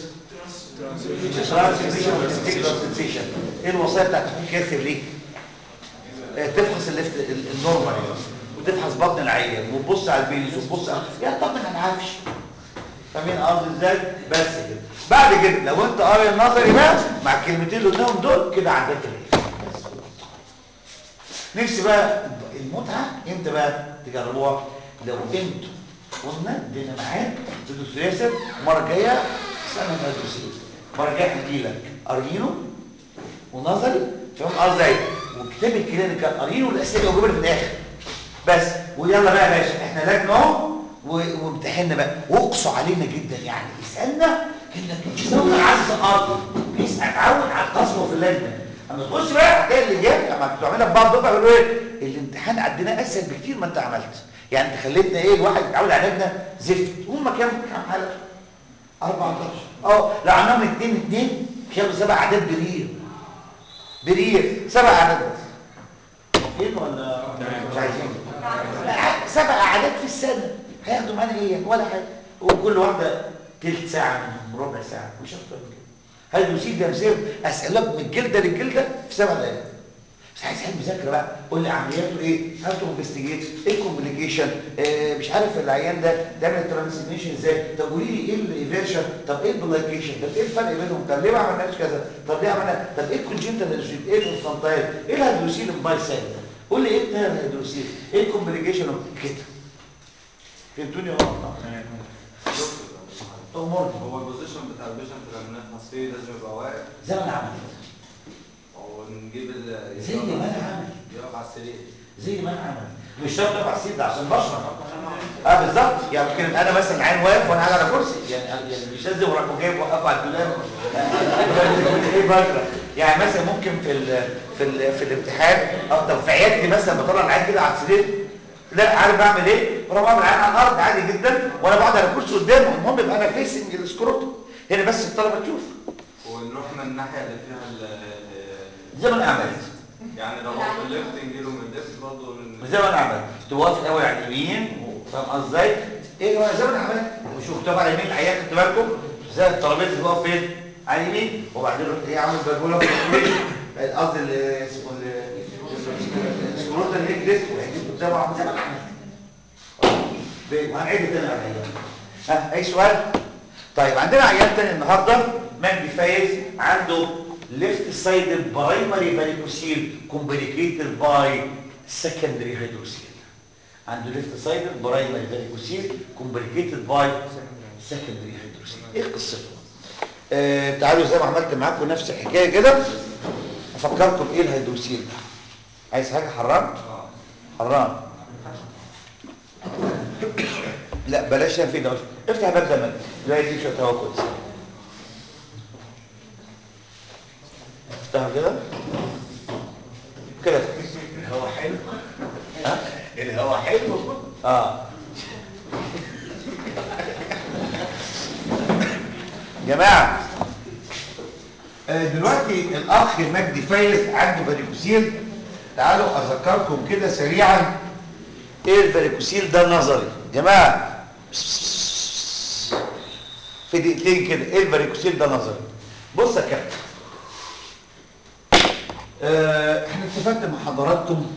ترانسلوسال والتستيكولار سنسيشن ايه الوصيه بتاعت اخوك ياسر ليه آه، تفحص الليفت ال- النورمال وتفحص بطن العيان وتبص على البيلس وتبص على يا طمن على العفش فاهمين قصدي ازاي بس كده بعد كده لو انت قاري النظري بقى مع الكلمتين اللي قدامهم دول كده عديت الايه بس نفسي بقى المتعه امتى بقى تجربوها لو انتوا قلنا ادينا معاك دكتور ياسر المره الجايه سنه هتدرسين المره الجايه هدي لك ارينو ونظري فاهم قصدي ايه وكتاب الكلينيكال ارينو الاسئله وجبنا في الاخر بس ويلا بقى يا باشا احنا لجنه اهو و- وامتحنا بقى واقصوا علينا جدا يعني اسالنا انك تسوي عز ارض بحيث اتعود على القسوه في اللجنه اما تخش بقى هتلاقي اللي جاي اما بتعملها في بعض دفعه يقولوا ايه الامتحان عندنا اسهل بكتير ما انت عملت يعني انت خليتنا ايه الواحد يتعود على لجنه زفت هم كام كام حاله 14 اه لو عملهم اثنين اثنين شالوا سبع اعداد برير برير سبع اعداد بس موافقين ولا مش عايزين لا، سبع اعداد في السنه هياخدوا معانا ايه ولا حاجه وكل واحده تلت ساعه منهم ربع ساعه مش اكتر من كده هيدوا سيد تمثيل اسالك من الجلده للجلده في سبع دقايق بس عايز علم مذاكره بقى قول لي عملياته ايه هاو تو انفستيجيت ايه الكومبليكيشن آه مش عارف العيان ده تعمل الترانسميشن ازاي طب قولي لي ايه الايفيرشن طب ايه البلايكيشن طب ايه الفرق بينهم طب ليه ما عملناش كذا طب ليه عملنا طب ايه الكونجنتال هيدروسيل ايه الانفانتايل ايه الهيدروسيل الباي سايد قول لي ايه التاير هيدروسيل ايه الكومبليكيشن كده فهمتوني اه امور هو البوزيشن بتاع البيشنت لما نفحص فيه لازم يبقى واقف زي ما انا عامل ونجيب ال زي ما أنا عامل. يقف على السرير زي ما انا عملت مش شرط ابقى السيد ده عشان بشرح اه بالظبط يعني ممكن انا مثلا عين واقف وانا قاعد على كرسي يعني يعني مش لازم وراك جايب وقف على الدولاب ايه بشرح يعني مثلا ممكن في ال في ال في الامتحان اه طب في عيادتي مثلا بطلع العيان كده على السرير لا عارف بعمل ايه بروح بعمل العيان على الارض عادي جدا وانا بقعد على كرسي قدامه المهم يبقى انا فيسنج السكروت هنا بس الطلبه تشوف ونروح من الناحيه اللي فيها ال زي ما انا عملت يعني لو هو في الليفت نجيله من الليفت برضه من زي ما انا عملت توافق قوي على اليمين فاهم قصدي ازاي ايه هو زي ما انا عملت مش مكتوب على اليمين العيان خدت بالكم زي الترابيزه اللي بقف فين على اليمين وبعدين رحت ايه عامل برجوله في اليمين قصدي ال- اسمه ال- السكروت اللي هيك ديسك وهيجيب قدامه عامل زي ما انا عملت وهنعيد تاني على العيان ها اي سؤال طيب عندنا عيان تاني النهارده مجدي فايز عنده ليفت سايد برايمري فاريكوسيل كومبليكيتد باي سكندري هيدروسيل عنده ليفت سايد برايمري فاريكوسيل كومبليكيتد باي سكندري هيدروسيل ايه قصته آه تعالوا زي ما عملت معاكم نفس الحكايه كده افكركم ايه الهيدروسيل ده عايز حاجه حرام حرام لا بلاش في ده افتح باب زمان لا يجيب شويه هواء كويس افتحه كده كده الهوا حلو ها الهوا حلو اه جماعه آه، دلوقتي الاخ مجدي فايز عنده فاريكوسيل تعالوا اذكركم كده سريعا ايه الفاريكوسيل ده نظري جماعه في دقيقتين كده ايه الفاريكوسيل ده نظري بص يا كابتن آه، احنا اتفقت مع حضراتكم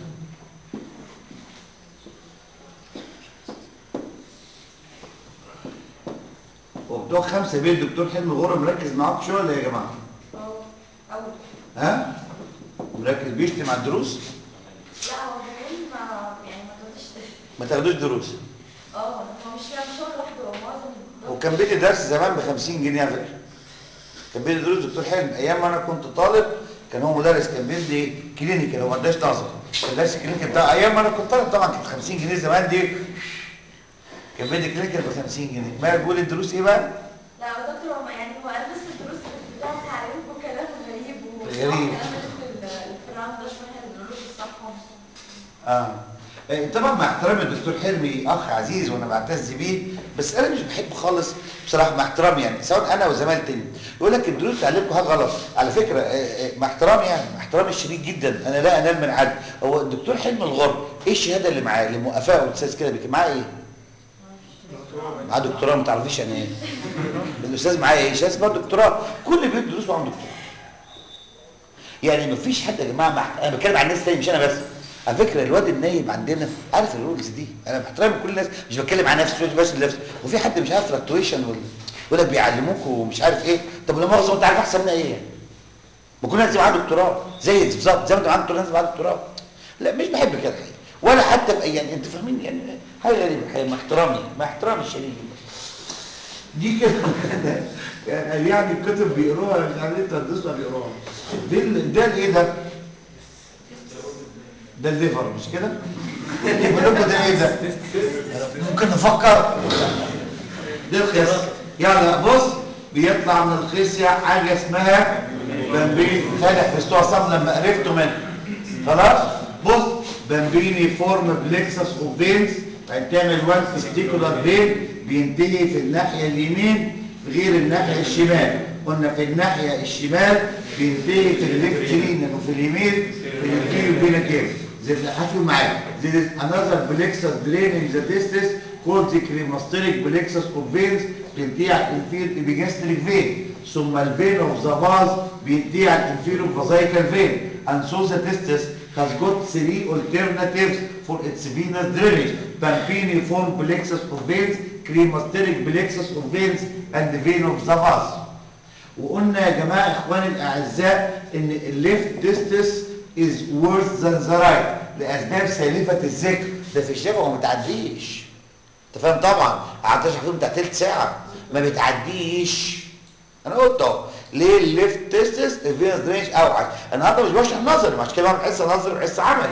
وبتوع خمسة بيت دكتور حلمي غورة مركز معاكم شوية ولا إيه يا جماعة؟ اه أول ها؟ مركز بيشتم على الدروس؟ لا هو بيقول ما يعني ما تقعدش ما تاخدوش دروس اه هو مش مش هو لوحده هو معظم الدكتور- وكان بيدي درس زمان ب 50 جنيه على فكرة كان بيدي دروس دكتور حلمي أيام ما أنا كنت طالب كان هو مدرس كان بيدي كلينيكال هو ما اداش نظر كان درس كلينيكال بتاع أيام ما أنا كنت طالب طبعا كانت 50 جنيه زمان دي كان بيدي كلينيكال ب 50 جنيه ما بيقول الدروس إيه بقى؟ لا هو دكتور هو يعني هو قال بس الدروس بتاعت عليكم كلام غريب غريب. كلام الفرعون ده شويه احنا بنقوله بالصح ومش صح. اه إيه، طبعا مع احترامي الدكتور حلمي اخ عزيز وانا بعتز بيه بس انا مش بحب خالص بصراحه مع احترامي يعني سواء انا وزمايل تاني يقول لك الدروس تعلمكم حاجه غلط على فكره آه، آه، مع احترامي يعني مع احترامي الشديد جدا انا لا انال من حد هو الدكتور حلمي الغر ايه الشهاده اللي معاه اللي موقفاه والاستاذ كده بك معاه ايه؟ معاه دكتوراه ما تعرفيش يعني ايه؟ الاستاذ معاه ايه؟ شهاده اسمها دكتوراه كل بيت دروس وعنده دكتوراه يعني مفيش حد يا جماعه مع... انا بتكلم عن الناس تاني مش انا بس على فكره الواد النايب عندنا عارف الرولز دي انا بحترم كل الناس مش بتكلم عن نفسي مش بس لنفسي وفي حد مش عارف فلكتويشن ولا يقول لك بيعلموك ومش عارف ايه طب لما مؤاخذه انت عارف احسن منها ايه يعني؟ ما كل الناس دي معاها دكتوراه زي بالظبط زي ما انت معاك دكتوراه الناس معاها دكتوراه لا مش بحب كده الحقيقه ولا حتى في يعني انت فاهمين يعني حاجه غريبه الحقيقه مع احترامي مع احترامي الشديد جدا دي كده يعني يعني الكتب بيقروها مش عارف انت تدرسها بيقروها دي ال- ده الايه ده؟ ده الليفر مش كده؟ يقول لكم ده ايه ده؟ ممكن نفكر ده الخس يلا بص بيطلع من الخصية حاجة اسمها بامبين فالح في صم لما عرفته منه خلاص بص بامبيني فورم بلكسس اوف فينز هتعمل وان تستيكولار فين بينتهي في الناحية اليمين غير الناحية الشمال قلنا في الناحية الشمال بينتهي في الليفت رينال وفي اليمين في الفيو بينا كيف زي هاتوا معايا there is another plexus draining the testis called the cremasteric plexus of veins بينتهي على الانفير epigastric vein ثم الفين اوف ذا فاز بينتهي على الانفيرو فازايكال فين and so the testis has got three alternatives for its venous drainage pampiniform plexus of veins cremasteric plexus of veins and vein of the vas وقلنا يا جماعه اخواني الاعزاء ان الليفت تستس is worse than the right لاسباب سالفه الذكر ده في الشفا وما بتعديش انت فاهم طبعا قعدت اشرح فيهم بتاع تلت ساعه ما بتعديش انا قلت اهو ليه الليفت تستس الفينس درينج اوحش النهارده مش بشرح نظري مش كده بعمل حصه نظري وحصه عملي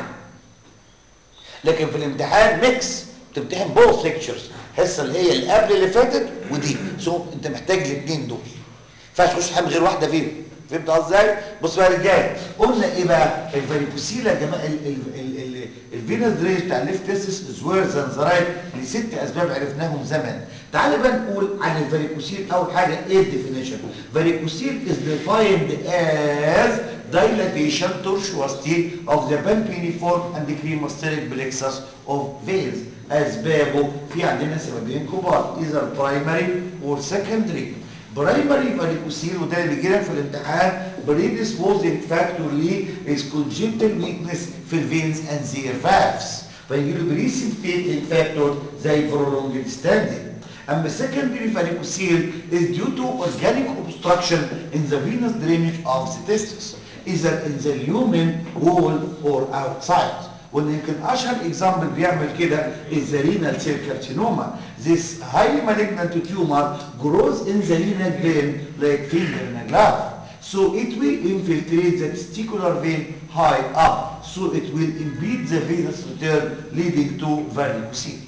لكن في الامتحان ميكس بتمتحن بوث ليكتشرز الحصه اللي هي اللي قبل اللي فاتت ودي سو انت محتاج الاثنين دول ما ينفعش تخش حامل غير واحده فيهم فهمت قصدي ازاي بص بقى يا رجاله قلنا ايه بقى الفاريكوسيل يا جماعه الفينس درينج بتاع الليفت تستس زوير زنزرايت لست اسباب عرفناهم زمان تعال بقى نقول عن الفاريكوسيل اول حاجه ايه الديفينيشن فاريكوسيل is defined as dilatation tortuosity of the pampiniform and the cremasteric plexus of veins اسبابه في عندنا سببين كبار either primary or secondary برايمري فاريكوسيل وده اللي بيجي لك في الامتحان predisposing factor ليه is congenital weakness في الفينز and their valves فيجي له precipitating factor زي prolonged standing اما secondary varicocele is due to organic obstruction in the venous drainage of the testis either in the lumen wall or outside وان يمكن اشهر اكزامبل بيعمل كده is the renal cell carcinoma this highly malignant tumor grows in the renal vein like fingernail glove so it will infiltrate the testicular vein high up so it will impede the venous return leading to varicocele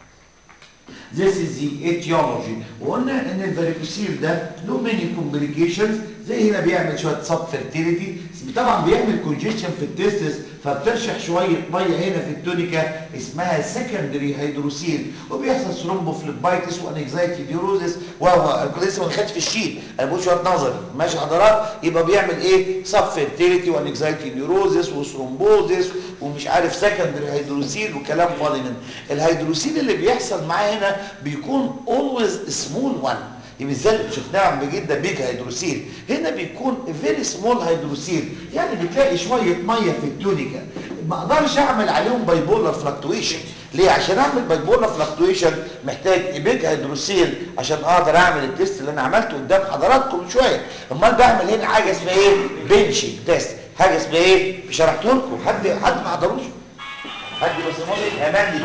This is the etiology وقلنا ان الفاريكوسيل ده له many complications زي هنا بيعمل شويه سب فيرتيليتي طبعا بيعمل كونجيشن في التستس فبترشح شويه ميه هنا في التونيكا اسمها سكندري هيدروسيل وبيحصل ثرومبوفليبايتس وانكزايتي نيوروزس وهو انا لسه ما دخلتش في الشيت انا بقول شويه نظري ماشي حضرات يبقى بيعمل ايه سب فيرتيليتي وانكزايتي نيوروزس وثرومبوزس ومش عارف سكندري هيدروسيل وكلام فاضي من الهيدروسيل اللي بيحصل معاه هنا بيكون اولويز سمول وان يبقى ازاي اللي شفناه عم بجد ده بيج هيدروسيل هنا بيكون فيري سمول هيدروسيل يعني بتلاقي شويه ميه في التونيكا ما اقدرش اعمل عليهم بايبولار فلكتويشن ليه عشان اعمل بايبولار فلكتويشن محتاج بيج هيدروسيل عشان اقدر اعمل التيست اللي انا عملته قدام حضراتكم من شويه امال بعمل هنا حاجه اسمها ايه بنشنج تيست حاجه اسمها ايه شرحته لكم حد حد ما حضروش حد بس يا مجدي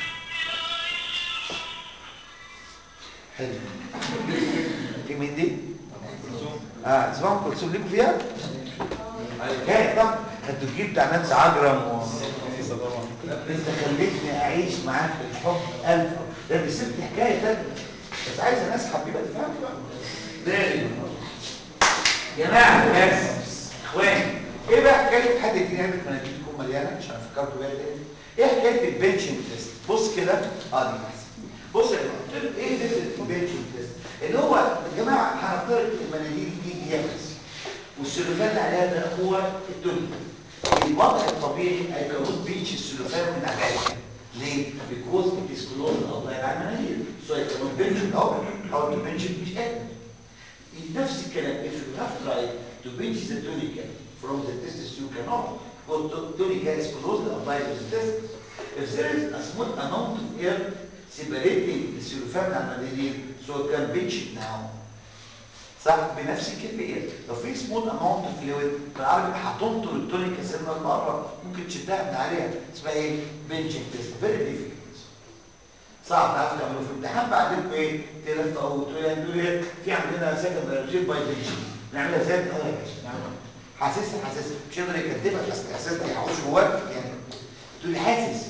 حلو في مين دي؟ اه اسمهم كلثوم ليكوا فيها؟ حكايه طبعا انتوا تجيب بتاع نانسي عجرم و انت خليتني اعيش معاك في الحب الف ده دي ست حكايه تانية بس عايزه ناس حبيبه تفهم بقى ده جماعه بس اخواني ايه بقى حكايه حد يديني علبه مناديل تكون مليانه عشان فكرتوا بيها تاني ايه حكايه البنشنج تيست بص كده اه دي بص يا جماعه ايه ده البنشنج تيست اللي هو يا جماعه هنفترض المناديل دي يابس والسلوفان اللي عليها ده هو الدنيا الوضع الطبيعي I cannot reach السلوفان من عليها ليه؟ because it is closed الله على المناديل so I cannot bench it out how to bench it مش قادر نفس الكلام if you have tried to bench the tunica from the testis you cannot because the tunica is closed applied to the testis if there is a small amount of air separating the cellophane عن المناديل so you can bench it now صح بنفس الكميه لو في سمول اماونت اوف فلويد بالعربي هتنطر التونيكا سنه لبره ممكن تشدها من عليها اسمها ايه بنشنج تيست فيري ديفيكلت صعب تعرف تعمله في الامتحان بعدين ايه تلف او تقول تقول ايه في عندنا سكند ريليشن باي بنشنج نعملها ازاي اه يا باشا نعملها حاسسها حاسسها مش قادر يكدبك اصل احساس دي هيخش جواك يعني تقول حاسس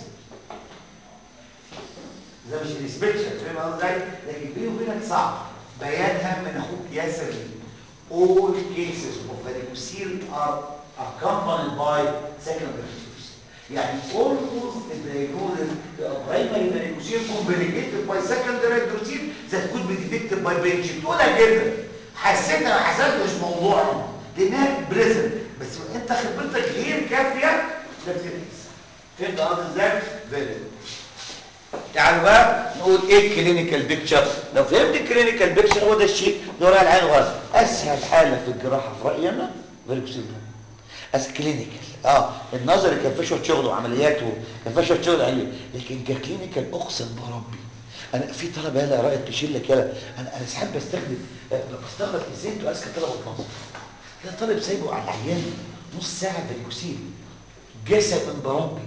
ده مش انسبكشن فاهم قصدي ازاي لكن بيني وبينك صعب بيانها من اخوك ياسر all cases of varicocele are accompanied by secondary varicocele يعني almost the diagnosis of primary varicocele complicated by secondary varicocele that could be detected by benching تقولها كده حسيتها ما حسيتها مش موضوعهم لانها بريزنت بس انت خبرتك غير كافيه للتدريس فهمت قصدي ازاي؟ فيري تعالوا بقى نقول ايه الكلينيكال بيكتشر لو فهمت الكلينيكال بيكتشر هو ده الشيء دور على العين غلط اسهل حاله في الجراحه في رايي انا فيريكوسيل از كلينيكال اه النظري كان فيه شويه شغل وعمليات وكان فيه شويه شغل عليه لكن ككلينيكال اقسم بربي انا في طلبه يلا رايك تشيل لك يلا انا انا ساعات بستخدم آه، بستغرب ازاي انتوا اذكى طلبه في مصر ده طالب سايبه على العيان نص ساعه بالكوسيل جسما بربي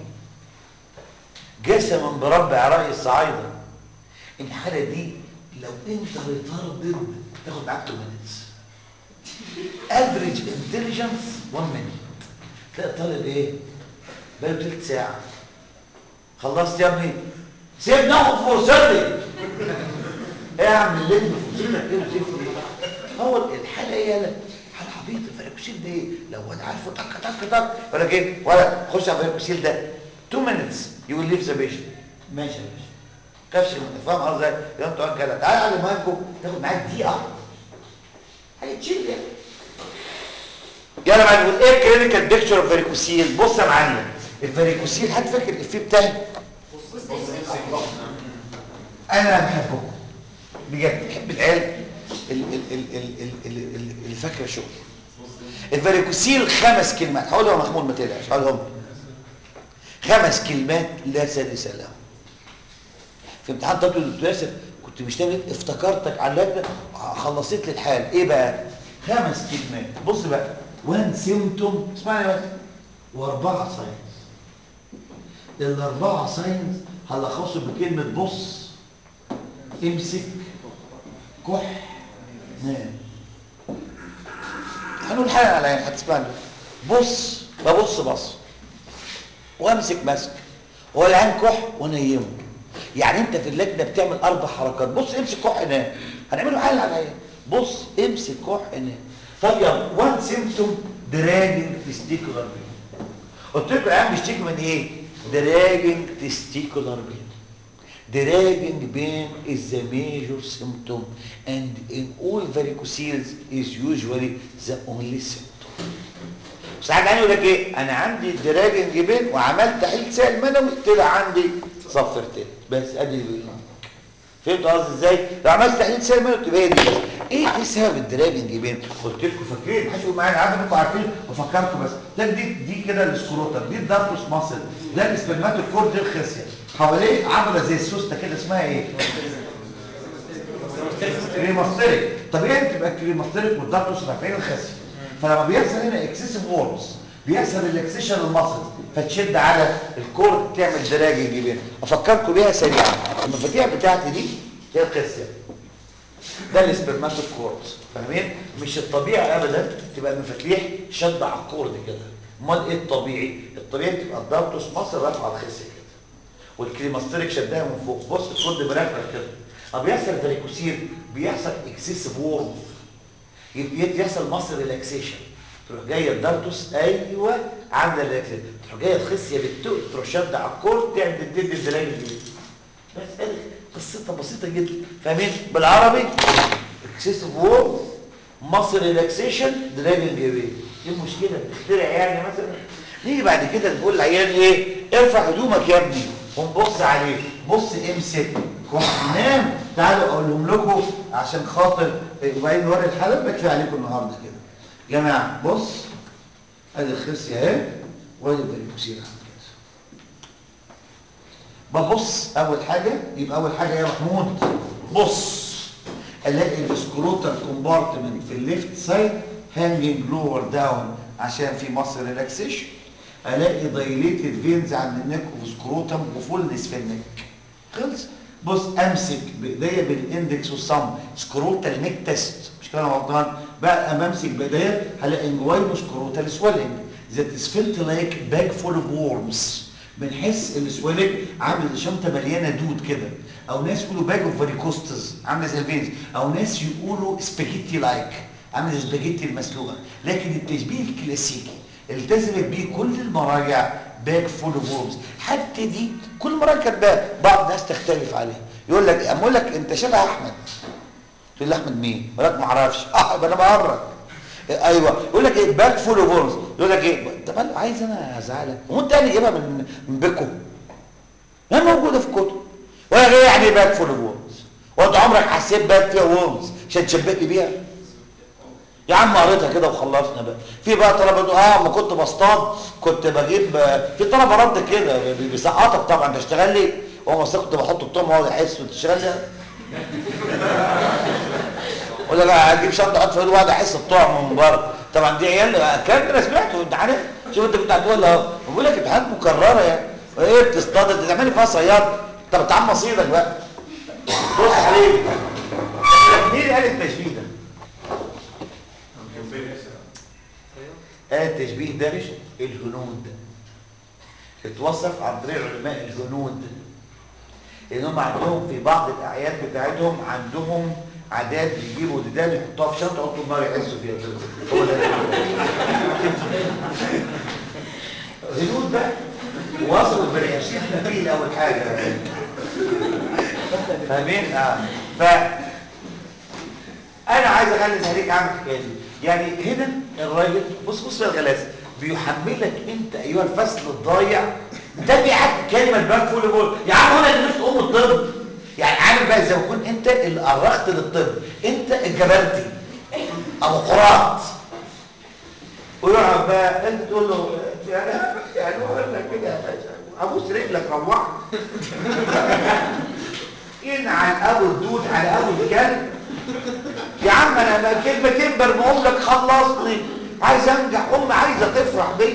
جسما بربي على راي الصعايده الحاله دي لو انت ريتاردد تاخد معاك 2 minutes افريج انتليجنس 1 minute تلاقي الطالب ايه بقاله تلت ساعه خلصت يا ابني سيبني اخد فرصتي ايه يا عم اللي انت فرصتك ايه وزفت ايه هو الحاله ايه يالا حاله عبيطه الفريكوسيل ده ايه لو انا عارفه طق طق طق ولا ايه ولا خش على الفريكوسيل ده 2 minutes you will leave the patient ماشي يا باشا كفش فاهم قصدي ازاي يا انتوا قال كده تعالى على مهمكم تاخد معاك دقيقه حاجه تشيل يعني يلا بقى نقول ايه كلينيكال بيكتشر اوف فاريكوسيل بص يا معلم الفاريكوسيل حد فاكر الافيه بتاعي انا بحبكم بجد بحب العيال ال- ال- ال- ال- ال- ال- ال- اللي فاكره شغل الفاريكوسيل خمس كلمات هقولها يا محمود ما تقلقش هقولهم خمس كلمات لا سادس لهم في امتحان طب الدكتور ياسر كنت مشتغل افتكرتك على اللجنه خلصت لي الحال ايه بقى خمس كلمات بص بقى وان سيمتوم اسمعني بس واربعه ساينز الاربعه ساينز هلخصه بكلمه بص امسك كح نام هنقول حاجه على عين هتسمعني بص ببص بص وامسك مسك هو العين كح ونيمه يعني انت في اللجنه بتعمل اربع حركات بص امسك كح نام هنعمله حل على العين بص امسك كح نام طب يلا وان سيمتوم دراجنج تستيكولار بين قلت لكم العين بيشتكي من ايه دراجنج تستيكولار بين dragging pain is the major symptom and in all varicocele is usually the only symptom ساعات يعني يقول لك ايه انا عندي دراجنج بين وعملت تحليل سائل منوي طلع عندي صفرتين بس ادي اللي بيقول فهمت قصدي ازاي لو عملت تحليل سائل منوي تبقى هي دي بس ايه ايه سبب الدراجنج بين قلت لكم فاكرين محدش يقول معايا عارف انكم عارفين وفكركم بس ده دي دي كده السكروتر دي الدارتوس ماسل ده السبرماتوكورد دي الخصيه حواليه عضله زي السوسته كده اسمها ايه كريماستريك طبيعي تبقى الكريماستريك والدارتوس رافعين الخصيه فلما بيحصل هنا اكسسيف وورمز بيحصل ريلاكسيشن للمصل فتشد على الكورد تعمل دراجنج بين افكركم بيها سريعا المفاتيح بتاعتي دي هي الخصيه ده السبرماتوكورد فاهمين مش الطبيعي ابدا تبقى المفاتيح شد على الكورد كده امال ايه الطبيعي الطبيعي تبقى الدارتوس مصر رافعه الخصيه كده والكريماستريك شدها من فوق بص الكورد مرفرف كده طب بيحصل فاريكوسيل بيحصل اكسسيف وورم يبقى يحصل مصر ريلاكسيشن تروح جايه الدارتوس ايوه عامله ريلاكسيشن تروح جايه الخصيه بتقل تروح شد على الكورد تعمل تدي الدراج الجديد بس ادي قصتها بسيطه جدا فاهمين بالعربي اكسسيف وورم مصر ريلاكسيشن دراج الجديد ايه المشكله بتخترع يعني مثلا نيجي بعد كده نقول للعيان ايه ارفع هدومك يا ابني ونبص عليه بص امسك نام تعالوا اقولهم لكم عشان خاطر وبعدين نوري الحلقه بكفي عليكم النهارده كده جماعه بص ادي الخصيه اهي وادي الفاريكوسيل ببص اول حاجه يبقى اول حاجه يا محمود بص الاقي السكروتال كومبارتمنت في الليفت سايد هانجنج لور داون عشان في مصر ريلاكسيشن الاقي دايليتد فينز عند النك وسكروتم وفولنس في النك خلص بص امسك بايديا بالاندكس والصم سكروتال نيك تيست مش كده غلطان بقى اما امسك بايديا هلاقي انجوينو سكروتال سويلنج ذات از فيلت لايك باج فول اوف وورمز بنحس السويلنج عامل زي شنطه مليانه دود كده او ناس يقولوا باج اوف فاريكوستز عامله زي الفينز او ناس يقولوا سباجيتي لايك عامله زي السباجيتي المسلوقه لكن التشبيه الكلاسيكي التزمت بيه كل المراجع باك فول اوف وورمز حتى دي كل مراجع كاتباه بعض الناس تختلف عليه يقول لك اقول لك انت شبه احمد تقول لي احمد مين يقول لك ما اعرفش اه يبقى انا بقرب ايوه يقول لك ايه باك فول اوف وورمز يقول لك ايه طب انا عايز انا ازعلك هو انت يعني جايبها من من بيكو ما موجوده في كتب ولا ايه يعني باك فول اوف وورمز وانت عمرك حسيت باك فيها وورمز عشان تشبهني بيها يا عم قريتها كده وخلصنا بقى في بقى طلبه يقولوا اه ما كنت بصطاد كنت بجيب في طلبه رد كده بي- بيسقطك طبعا تشتغل لي هو اصل كنت بحط الطعم وهو يحس تشتغل لي ولا لا هجيب شنطه احط فيها واحد احس الطعم من بره طبعا دي عيال الكلام ده انا سمعته انت عارف شوف انت كنت هتقول اهو بقول لك امتحانات مكرره يعني ايه بتصطاد انت تعملي فيها صياد طب تعال مصيدك بقى بص يا حبيبي مين اللي قال التشبيه ده؟ قال التشبيه ده الهنود اتوصف عن طريق علماء الهنود لانهم عندهم في بعض الاعياد بتاعتهم عندهم عادات بيجيبوا ديدان يحطوها في شنطه يحطوا النار يحسوا فيها كده هو ده هنود بقى وصلوا بالرياكشن النبيل اول حاجه فاهمين اه ف انا عايز اخلي تهريج عن الحكايه دي يعني هنا الراجل بص بص يا الغلاسه بيحملك انت ايها الفصل الضايع ده بيعد كلمه الباك فول بول يا عم هنا اللي نفسه ام الطب يعني عارف بقى اذا كنت انت اللي قرخت للطب انت الجبلتي ابو قراط ويقعد بقى انت تقول له يعني يعني هو قال لك كده يا باشا ابوس رجلك روحت ينعن ابو الدود على ابو الكلب يا عم انا بقى كلمتين برمهم لك خلصني عايز انجح امي عايزه تفرح بيا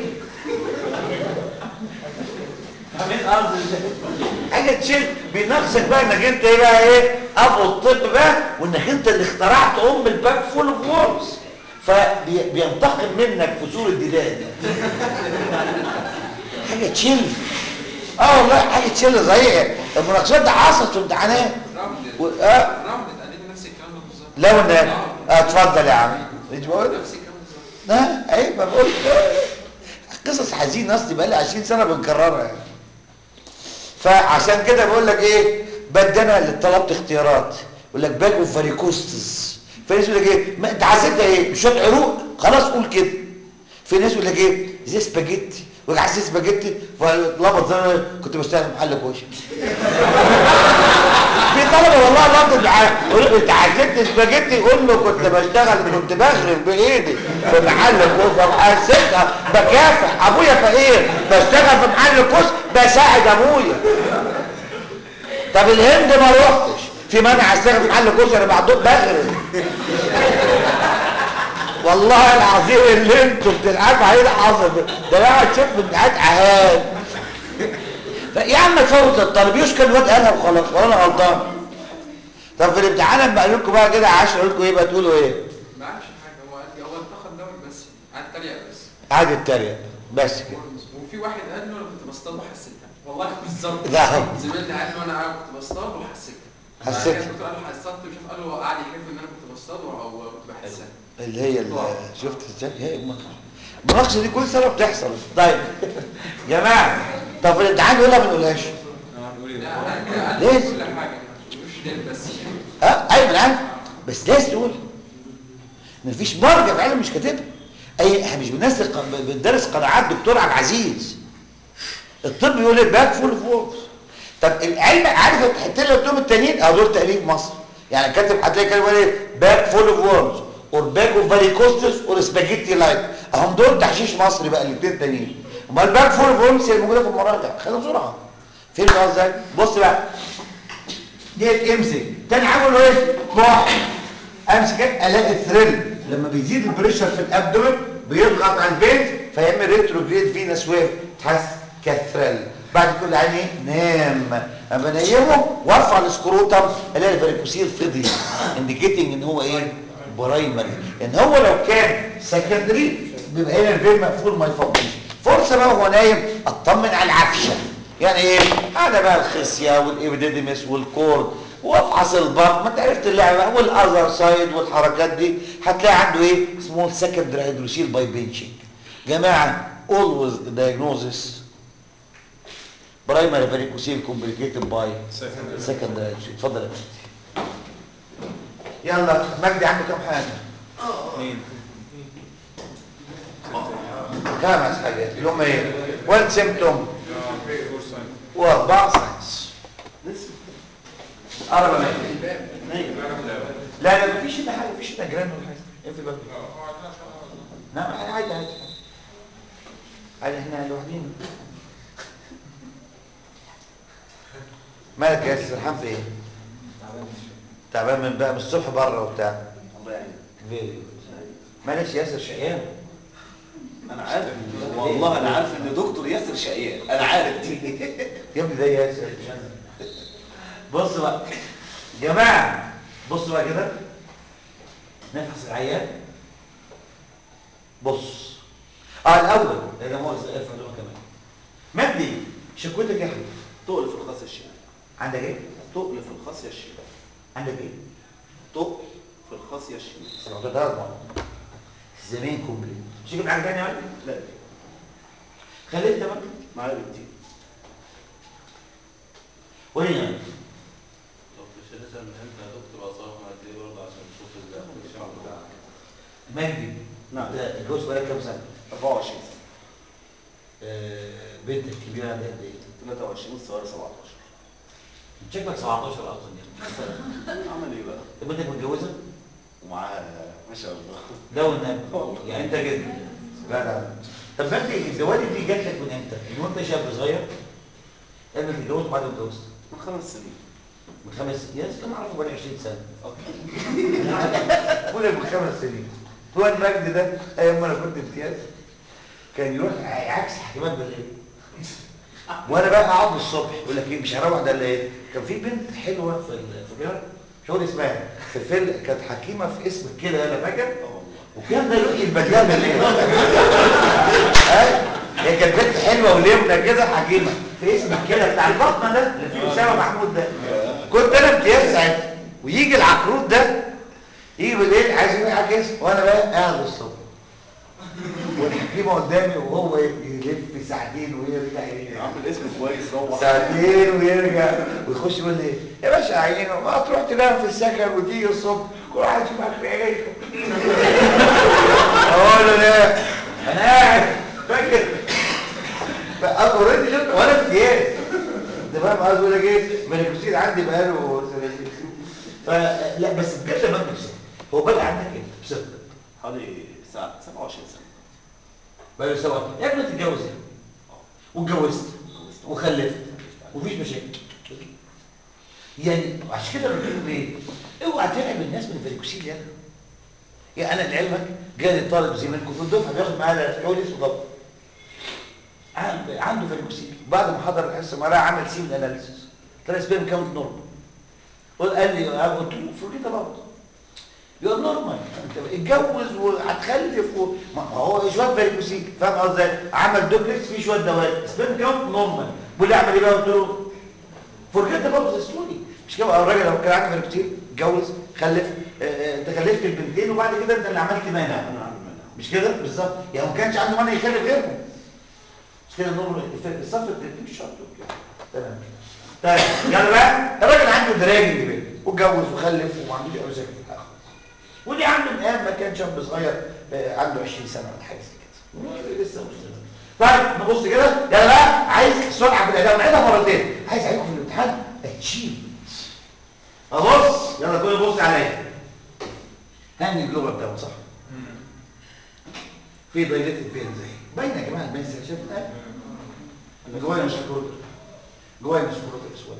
فاهمين قصدي ازاي؟ حاجه تشيل بيناقشك بقى انك انت ايه بقى ايه ابو الطب بقى وانك انت اللي اخترعت ام الباك فول اوف وورز فبينتقم منك فصول الديدان حاجه تشيل اه والله حاجه تشيل صحيح المناقشات دي حصلت في امتحانات و... اه رغم تقريبا نفس الكلام ده بالظبط لو ان اه اتفضل يا عم مش بقول نفس الكلام بالظبط لا عيب ما بقول قصص حزينه اصلي بقى لي 20 سنه بنكررها يعني فعشان كده بقول لك ايه بدنا اللي طلبت اختيارات يقول لك باك اوف فاريكوستس في ناس يقول لك ايه ما انت عايزها ايه مش شويه عروق خلاص قول كده في ناس يقول لك ايه زي سباجيتي يقول لك عايز سباجيتي فلبط زي ما كنت بشتغل في محل كوشه في طلبه والله لبط يقول له انت عايزت سباجيتي يقول له كنت بشتغل كنت بغرف بايدي في محل كوشه وحسيتها بكافح ابويا فقير بشتغل في محل كوشه بساعد ابويا طب الهند ما روحتش في منع اشتغل في محل كشري بعدين بغرب والله العظيم اللي انتوا بتلعبوا عليه ده حصل ده انا قاعد شوف امتحانات عهاد يا عم تفوت الطالب يشكل الواد قالها وخلاص ولا انا غلطان طب في الامتحان لما قالوا لكم بقى كده 10 قالوا لكم ايه بقى تقولوا ايه؟ ما عملش حاجه هو قال لي هو اتاخد دوت بس قعد اتريق بس قعد يتريق بس كده وفي واحد قال له انا كنت بصطاد وحسيتها والله بالظبط لا هو. زميلنا قال له انا كنت بصطاد وحسيتها بعد حسيت. كده الدكتور قال له حسيت مش عارف قال له قعد يحلف ان انا كنت بصطاد وكنت بحسها اللي هي اللي شفت ازاي هي المناقشه المناقشه دي كل سنه بتحصل طيب جماعه طب في الامتحان يقولها ما نقولهاش لا قال ليه؟ لي كل حاجه ما تقولوش ده بس اه ايوه انا عارف بس لازم تقول مفيش مرجع في علم مش كاتبها اي احنا مش بندرس بندرس قناعات دكتور عبد العزيز الطب يقول لك باك فول اوف وورز طب العلم عارف الحتتين اللي قلتهم التانيين اه دول تاليف مصر يعني كاتب هتلاقي كده بيقول ايه باك فول اوف وورز اور باك اوف فاريكوستس اور سباجيتي لايك اهم دول تحشيش مصري بقى الاثنين التانيين امال باك فول اوف وورز اللي موجوده في المراجع خلينا بسرعه فين بقى ازاي بص بقى ديت امسك تاني حاجه له ايه كح امسك الاقي ثريل لما بيزيد البريشر في الابدومن بيضغط على الفينز فيعمل ريتروجريد فينس ويف تحس كثريل بعد كل عين ايه نام اما بنيمه وارفع السكروتم الاقي الفاريكوسيل فضي انديكيتنج ان هو ايه برايمري ان هو لو كان سكندري بيبقى هنا الفين مقفول ما يفضيش فرصه بقى وهو نايم اطمن على العفشه يعني ايه انا بقى الخصيه والابيديديمس والكورد وافحص البطن ما انت عرفت اللعبه والاذر سايد والحركات دي هتلاقي عنده ايه سمول سكندري هيدروسيل باي بنشنج جماعه always diagnosis primary varicocele complicated by secondary اتفضل يا مجدي يلا مجدي عنده كام حاجه خمس حاجات اللي هم ايه وان سيمتوم واربعه ساينس اربع لا لا مفيش هنا حاجه مفيش هنا جران ولا حاجه ايه في بالك نعم عادي عادي عادي عادي احنا لوحدينا مالك يا سرحان في ايه؟ تعبان من بقى من الصبح بره وبتاع الله يعينك فيري معلش ياسر شقيان انا عارف والله انا عارف ان دكتور ياسر شقيان انا عارف دي يا ابني ده ياسر مش أنا. بص بقى جماعه بص بقى كده نفحص العيان بص اه الاول ده مؤاخذه ارفع دماغك كمان مجدي شكوتك يا احمد تقل في الخاصيه الشمال عندك ايه تقل في الخاصيه الشمال عندك ايه تقل في الخاصيه الشمال سمعت ده طبعا زمان كومبليت مش كده حاجه ثانيه يا مجدي لا خليك يا مجدي معايا بنتي قولي يا مجدي طب مش لسه من امتى يا دكتور وصلنا قد ايه برضه عشان نشوف الشغل بتاعك مجدي نعم. انت اتجوزت بقالك كام سنه 24 سنه آه، بنتك كبيره عندها قد ايه 23 الصغير 17 شكلك 17 اصلا يعني عمل ايه بقى؟ بنتك متجوزه ومعاه ما شاء الله لا والنبي يعني انت كده لا لا طب بس الزواج دي جات لك من امتى؟ من وانت شاب صغير قبل ما تتجوز وبعد ما اتجوزت من خمس سنين من خمس سنين يا كان اعرفه بقالي 20 سنه اكتر بقول لك من خمس سنين هو المجد ده ايام ما انا كنت امتياز كان يروح عكس حكيمات بالليل وانا بقى اقعد الصبح يقول لك ايه مش هروح ده الا ايه كان في بنت حلوه في ال- في الجامعه مش هقول اسمها في الفيلم كانت حكيمه في اسمك كده انا فاكر اه والله وكان ده يروح البدلها بالليل ها؟ هي كانت بنت حلوه وليمنه كده حكيمه في اسمك كده بتاع البطنه ده اللي فيه اسامه محمود ده كنت انا امتياز ساعتها ويجي العكروت ده يجي بالليل عايز يروح يعكس وانا بقى قاعد الصبح والحكيمه قدامي وهو يلف ساعتين ويرجع يا يرجع عم الاسم كويس روح ساعتين ويرجع ويخش يقول لي يا باشا عينه ما تروح تنام في السكن وتيجي الصبح كل واحد يشوف اخر ايه اقول له لا انا قاعد فاكر اوريدي شفت وانا امتياز انت فاهم قصدي اقول لك ايه مانيكوسيد عندي بقاله سنتين فلا بس بجد ما بنفسك هو بدا عندك ايه بصدق حوالي ساعة 27 سنة بقى سوا يا ابني تتجوز واتجوزت وخلفت ومفيش مشاكل يعني عشان كده بنقول ايه اوعى تلعب الناس من الفريكوسيل يعني يعني انا لعلمك جالي طالب زميلكم في الدفعه بياخد معايا يقول لي اسمه ضبط عن- عنده فريكوسيل بعد ما حضر الحصه معاه عمل سيم اناليسيس طلع سبيرم كاونت نورمال قال لي قلت له فرجيت برضه يقول نورمال انت اتجوز وهتخلف و... ما هو شويه فاريكوسيل فاهم قصدي ازاي؟ عمل دوبلكس فيه شويه دوائر سبيرم كاونت نورمال بيقول لي اعمل ايه بقى قلت له فرجيت برضه ستوري مش كده الراجل لو كان عنده فاريكوسيل اتجوز خلف اه، اه، انت خلفت البنتين وبعد كده انت اللي عملت مانع انا عامل منها مش كده بالظبط يعني ما كانش عنده مانع يخلف غيرهم مش كده نور الصف الترتيب مش شرط كده تمام طيب يلا بقى الراجل عنده دراجن بنت واتجوز وخلف وما عندوش اي مشاكل في الحياه ودي عنده من ايام ما كان شاب صغير آه، عنده 20 سنه ولا حاجه زي كده لسه مسلم طيب نبص كده يلا بقى عايز سرعه في الاداء ونعيدها مرتين عايز عليكم في الامتحان اتشيف ابص يلا كل بص عليا هاني الجوه بتاعه صح في ضيلات الفين زي باينه يا جماعه الميسر شايفها جوايا مش هكروت جوايا مش هكروت الاسود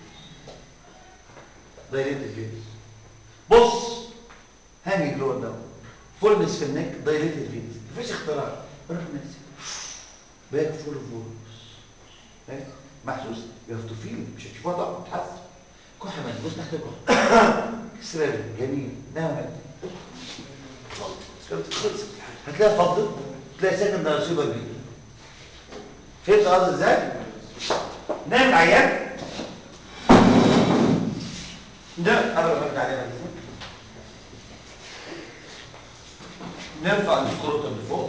ضيلات الفين بص هاني جلو ده فولنس في النك ضيلات الفين مفيش اختراع روح ماسك باك فول فولنس فاهم محسوس يو هاف تو فيل مش هتشوفها طبعا تحس كحمل بص تحت الكحل كسرالي جميل نعم خلص هتلاقي فضل تلاقي ساكن ده سوبر بي فهمت قصدي ازاي؟ نام العيان ده قرب ارجع عليها بعد إذنك. نرفع السكروتم لفوق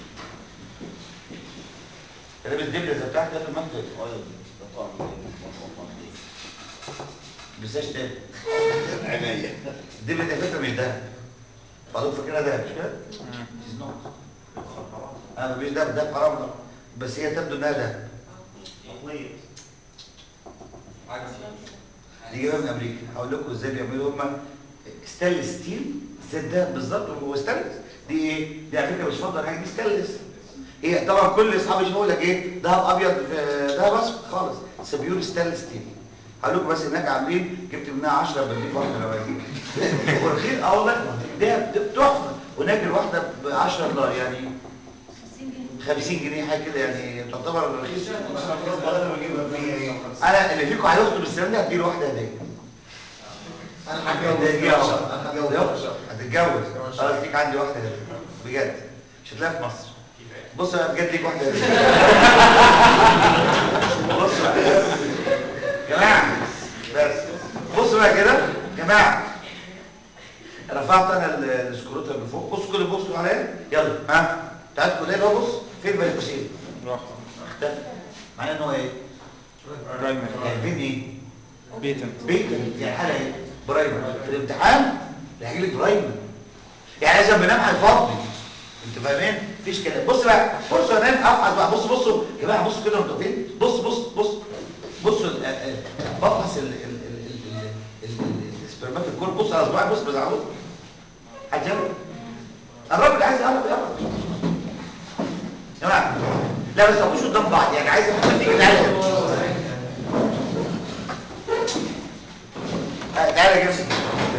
انا بالدبله زي بتاعتي ده في المكتب اه يا ابني ده طعم ايه؟ بزاش تاني عينيا الدبله دي على فكره مش دهب بعضهم فاكرها دهب مش كده؟ It's not. انا مش دهب دهب حرام طبعا. بس هي تبدو انها دهب دي جايه من امريكا هقول لكم ازاي بيعملوا هم ستانلس ستيل زي الدهب بالظبط هو ستانلس دي ايه دي على فكره مش فضل حاجه دي ستانلس هي طبعا كل اصحابي يقول لك ايه دهب ابيض في دهب اسود خالص سبيور ستانلس ستيل هقول لكم بس هناك عاملين جبت منها 10 بديك واحده لو عايزين ورخيص اه والله ده تحفه هناك الواحده ب 10 دولار يعني 50 جنيه حاجه كده يعني تعتبر رخيص انا اللي فيكم هيخطب السنه دي هديله واحده هديه انا هديه هتجوز اهو انا هتجوز هتتجوز خلاص ليك عندي واحده هديه بجد مش هتلاقيها في مصر بص بقى بجد ليك واحده هديه بص بقى يا جماعه بس بصوا بقى كده يا جماعه رفعت انا ال- السكروتر اللي فوق بصوا كل بصوا عليا يلا ها تعالوا كلنا اهو بص فين بالكوسين راح اختفى معناه ان هو ايه برايمري يعني فين ايه بيتن بيت يعني حاجه ايه برايمر في الامتحان هيجي لك برايمر يعني لازم بنام هيفضي انت فاهمين مفيش كلام بص بقى بصوا انام افحص بقى بص بصوا يا جماعه بصوا كده انتوا فين بص بص بص بصوا ال- ال- ال- بفحص ال ال ال ال ال ال- السبرمات الكل بص على صباعي بص بزعله عجب الراجل اللي عايز يقرب يقرب يا جماعه لا بس مش قدام بعض يعني عايز حد تيجي تعالى آه، تعالى يا جماعه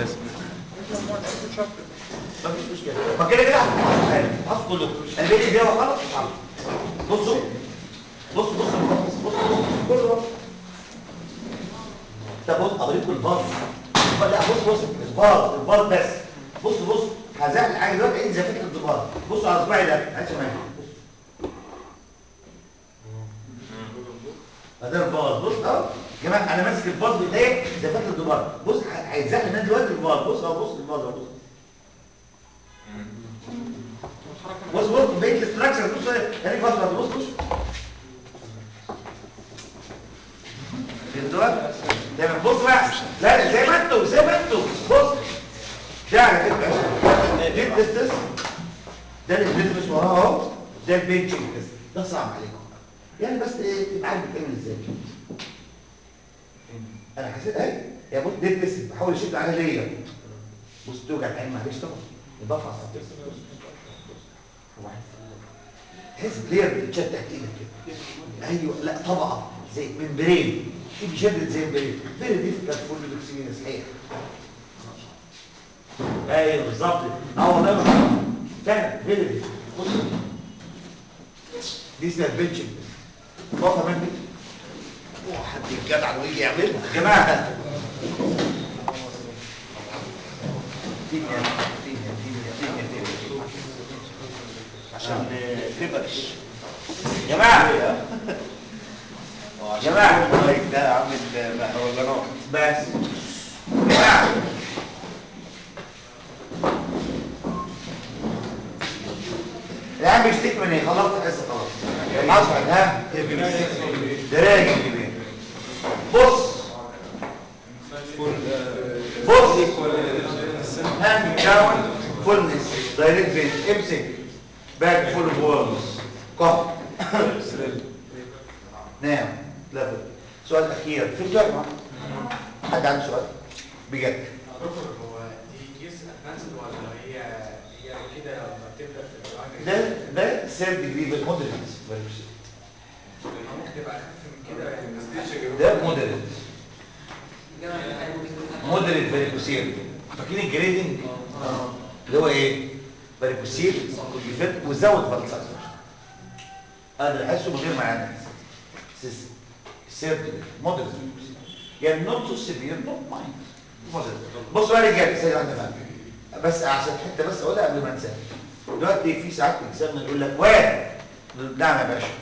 مفيش مشكله ما كده كده هتحفظوا حاجه هتحفظوا كله انا بقيت دي خلاص هتحفظ بصوا بص بص بص بص بص كله طب بص اوريكم الباص لا بص بص الباص الباص بس بص بص هزعل حاجه دلوقتي عيد زي فكره الباص بصوا على صباعي ده عايز معايا هذا الباص بص اهو يا جماعه انا ماسك الباص بايديا زي فكره الدمار بص ه- هيتزحلق من دلوقتي الباص بص اهو بص الباص اهو بص بص بص بقيت الاستراكشر بص يعني فتره بص بص فهمتوها؟ تمام بص بقى لا زي ما انتوا زي ما انتوا بص ده على فكره دي التستس ده اللي بندرس وراه اهو ده البنشنج تيست ده صعب عليكم يعني بس ايه تبقى عارف بتعمل ازاي انا حسيت اهي يا بص دي التست بحاول اشد عليها ليا بص توجع العين معلش طبعا بفحص على التست بص بص بص تحس ليه بتتشد تحت ايدك كده ايوه لا طبقه زي ممبرين في بيشدد زي ممبرين فين دي كانت فول الاكسجين صحيح ايوه بالظبط اه والله بالظبط. فعلا فين دي بص دي اسمها البنشنج واقفه مني واحد الجدع ويجي يعملها يا جماعه فين يا فين يا فين يا فين يا فين يا فين عشان تبقش يا جماعه يا جماعه المايك ده عامل مهرجانات بس يا جماعه يا عم اشتكي من ايه خلصت الحصه خلاص اصعد ها دراجة الجبين بص بص هانج داون فولنس دايركت بين امسك باك فول اوف وورمز كف نام ليفل سؤال اخير في سؤال يا جماعه حد عنده سؤال بجد دكتور هو دي كيس ادفانسد ولا هي هي كده لما بتبدا في ده ده سير ديجري مودريت ممكن تبقى اخف من كده يعني ده مودريت مودريت فاريكوسيل فاكرين الجريدنج اللي هو ايه فاريكوسيل كونجيفيت وزود فالسايز انا اللي احسه من غير ما اعمل سير مودريت فاريكوسيل يعني نوت تو سيفير نوت مايند مودريت بصوا بقى يا رجاله ثانيه واحده بقى بس عشان حته بس اقولها قبل ما انساها دلوقتي في ساعات اكزام يقول لك واد نعم يا باشا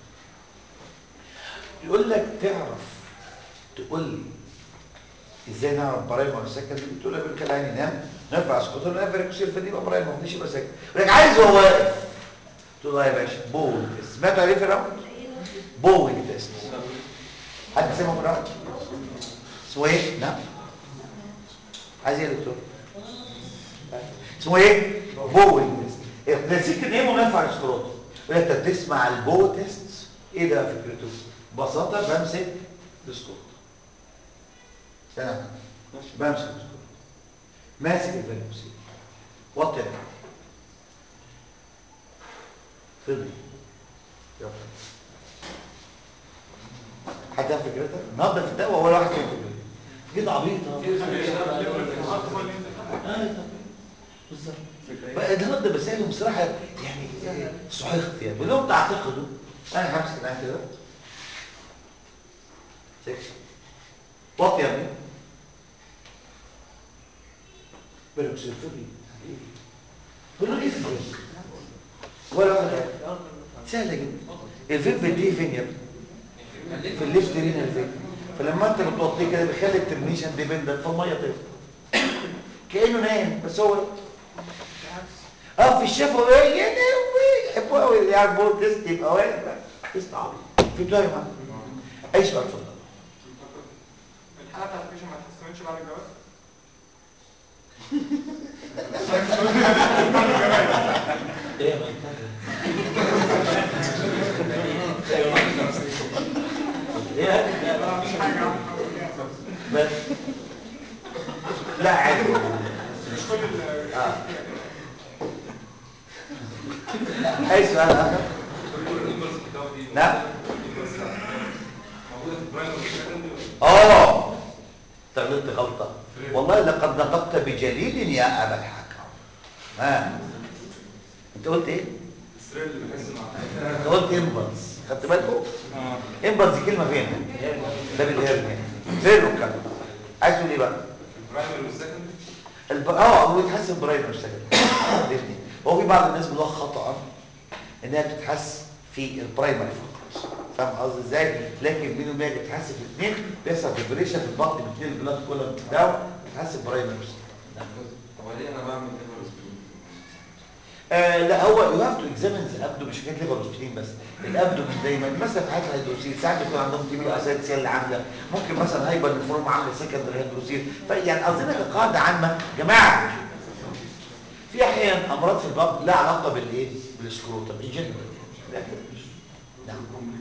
يقول لك تعرف تقول لي ازاي نعرف برايم ولا سكن دي بتقول لك بالكل عيني نام نرفع سكوتر نرفع فيريكوسير فدي يبقى برايم ما يبقى سكن يقول لك عايز هو واقف تقول له يا باشا بول تيست سمعتوا عليه في الراوند بوينج تيست حد سمعه في الراوند اسمه ايه؟ نعم عايز ايه يا دكتور؟ اسمه ايه؟ بوينج تيست نسيت ان ايه منافع السكروت يقول لك انت بتسمع البو تيست ايه ده فكرته؟ ببساطه بمسك السكروت تمام بمسك السكروت ماسك الفيروسين وطي فضي يلا حد يعرف فكرتها؟ النهارده في الدواء ولا واحد فيكم كده عبيط بالظبط بقى النهارده بسالهم بصراحه يعني إيه، صحيحت يعني بقول لهم تعتقدوا انا همسك العين كده سكشن وطي يا ابني بالك سيرفوني بقول له ايه في الجسم ولا واحد عارف سهله جدا الفيب دي فين يا ابني في الليفت رينال فين فلما انت بتوطيه كده بيخلي الترميشن ديبندنت فالميه تفضل كانه نايم بس هو اه في الشفا يا لهوي يحبوا قوي يعرفوا تيست يبقى واقف تيست عبيط في بتوع يا معلم اي سؤال اتفضل الحالة بتاعت البيشن ما تستمرش بعد الجواز؟ ايه يا مان ايه مش حاجة بس لا عادي مش كل ال اه اي سؤال اخر نعم اه غلطت غلطه والله لقد نطقت بجليل يا ابا الحكم ها انت قلت ايه انت قلت امبلس خدت بالكم امبلس دي كلمه فين ده بالهرنيا فين الكلام عايز تقول ايه بقى الب... اه هو يتحس برايمر مش سكندري هو في بعض الناس بيقولوا خطا انها بتتحس في البرايمري فقط فاهم قصدي ازاي لكن بينه وبينك بتتحس في الاثنين بيحصل ديبريشن في البطن باثنين البلاد كولم بتاعه بتتحس برايمري هو ليه انا بعمل ليفر آه لا هو يو هاف تو اكزامين الابدو مش حكايه ليفر وسبلين بس الابدو من دايما مثلا في حالات الهيدروسيل ساعات بيكون عندهم تي بي اسات سيل عامله ممكن مثلا هايبر نفروم عامله سكندري هيدروسيل فيعني قصدنا كقاعده عامه جماعه في احيانا امراض في البطن لها علاقه بالايه بالسكروتم ان جنرال نعم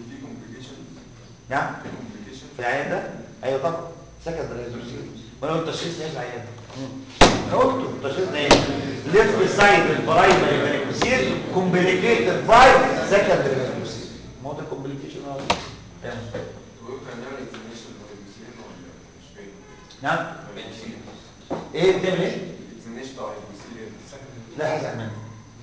نعم في العيان ده ايوه طبعا سكندري هيدروسيل وانا قلت تشخيص ايه في العيان ده قلت تشخيصنا ايه ليفت سايد البرايمري هيدروسيل كومبليكيتد باي سكندري هيدروسيل ما هو ده كومبليكيشن تمام نعم ايه بتعمل ايه لا هزعل منك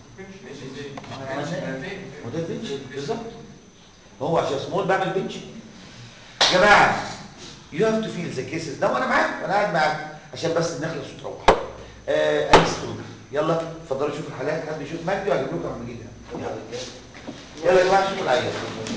وده البنش بالظبط هو عشان سمول بعمل بنش يا جماعه يو هاف تو فيل ذا كيسز ده وانا معاك وانا قاعد معاك عشان بس نخلص وتروح آه اي ستودنت يلا اتفضلوا شوفوا الحالات حد يشوف مجدي وهجيب لكم عم جديد يلا يلا يا جماعه شوفوا العيال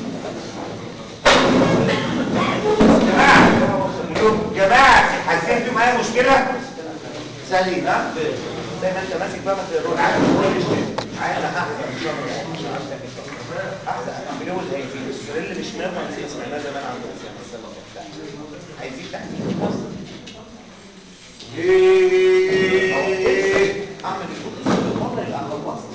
جماعه جماعه حاسين فيهم اي مشكله سهلين ها زي ما انت ماسك بقى ما تقولش عارف كل شيء عارف احسن ان شاء الله احسن بنقول هيفيد السؤال اللي مش نافع زي سمعناه زمان عند عايزين تحديد ايه اعمل المره اللي خلصت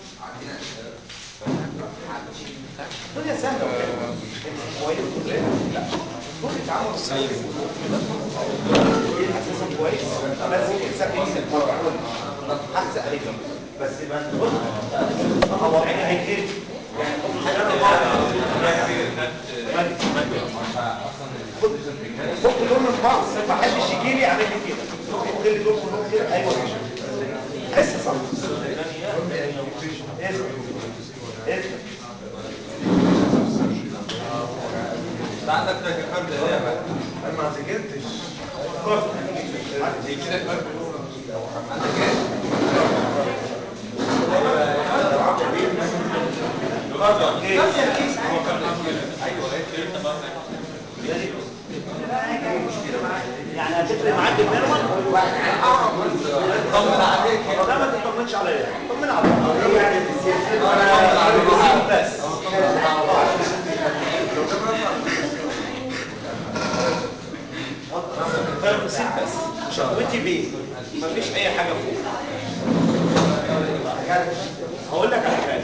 الدنيا سهله كويس لا كل تعامل سليم اساسا كويس بس الانسان بيكسب مره احسن عليك بس ما تقول هو عيني هيكتب يعني فك دول من بعض ما حدش يجي لي يعمل لي كده فك دول كلهم كده ايوه حس صح اسم اسم انت عندك تاكيكارد ايه يا مان؟ انا ما ذاكرتش يعني هتفرق معاك الميرمر طمن عليك لا ما تطمنش عليا طمن عليك يعني بس فرمسيت بس شكوتي بيه مفيش اي حاجه فوق هقول لك على حاجه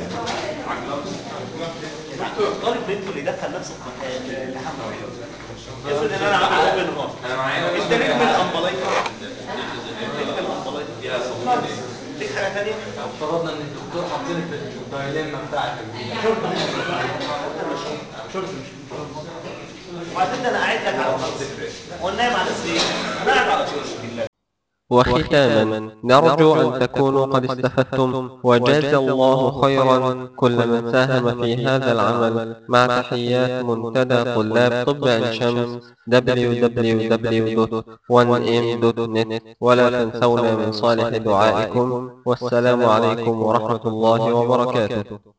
الطالب بنته اللي دخل نفسه في الحمام افرض ان انا عامل اوبن هارت انا معايا انت ليك من الامبلايكا ليك من الامبلايكا ليك حاجه ثانيه افترضنا ان انت الدكتور حاطيني في الدايليما بتاعتك دي وبعدين ده انا قاعد لك على الارض فراش ونايم على سرير انا قاعد على فرش بالله وختاما نرجو أن تكونوا قد استفدتم وجاز الله خيرا كل من ساهم في هذا العمل مع تحيات منتدى طلاب طب عين شمس www.1m.net ولا تنسونا من صالح دعائكم والسلام عليكم ورحمة الله وبركاته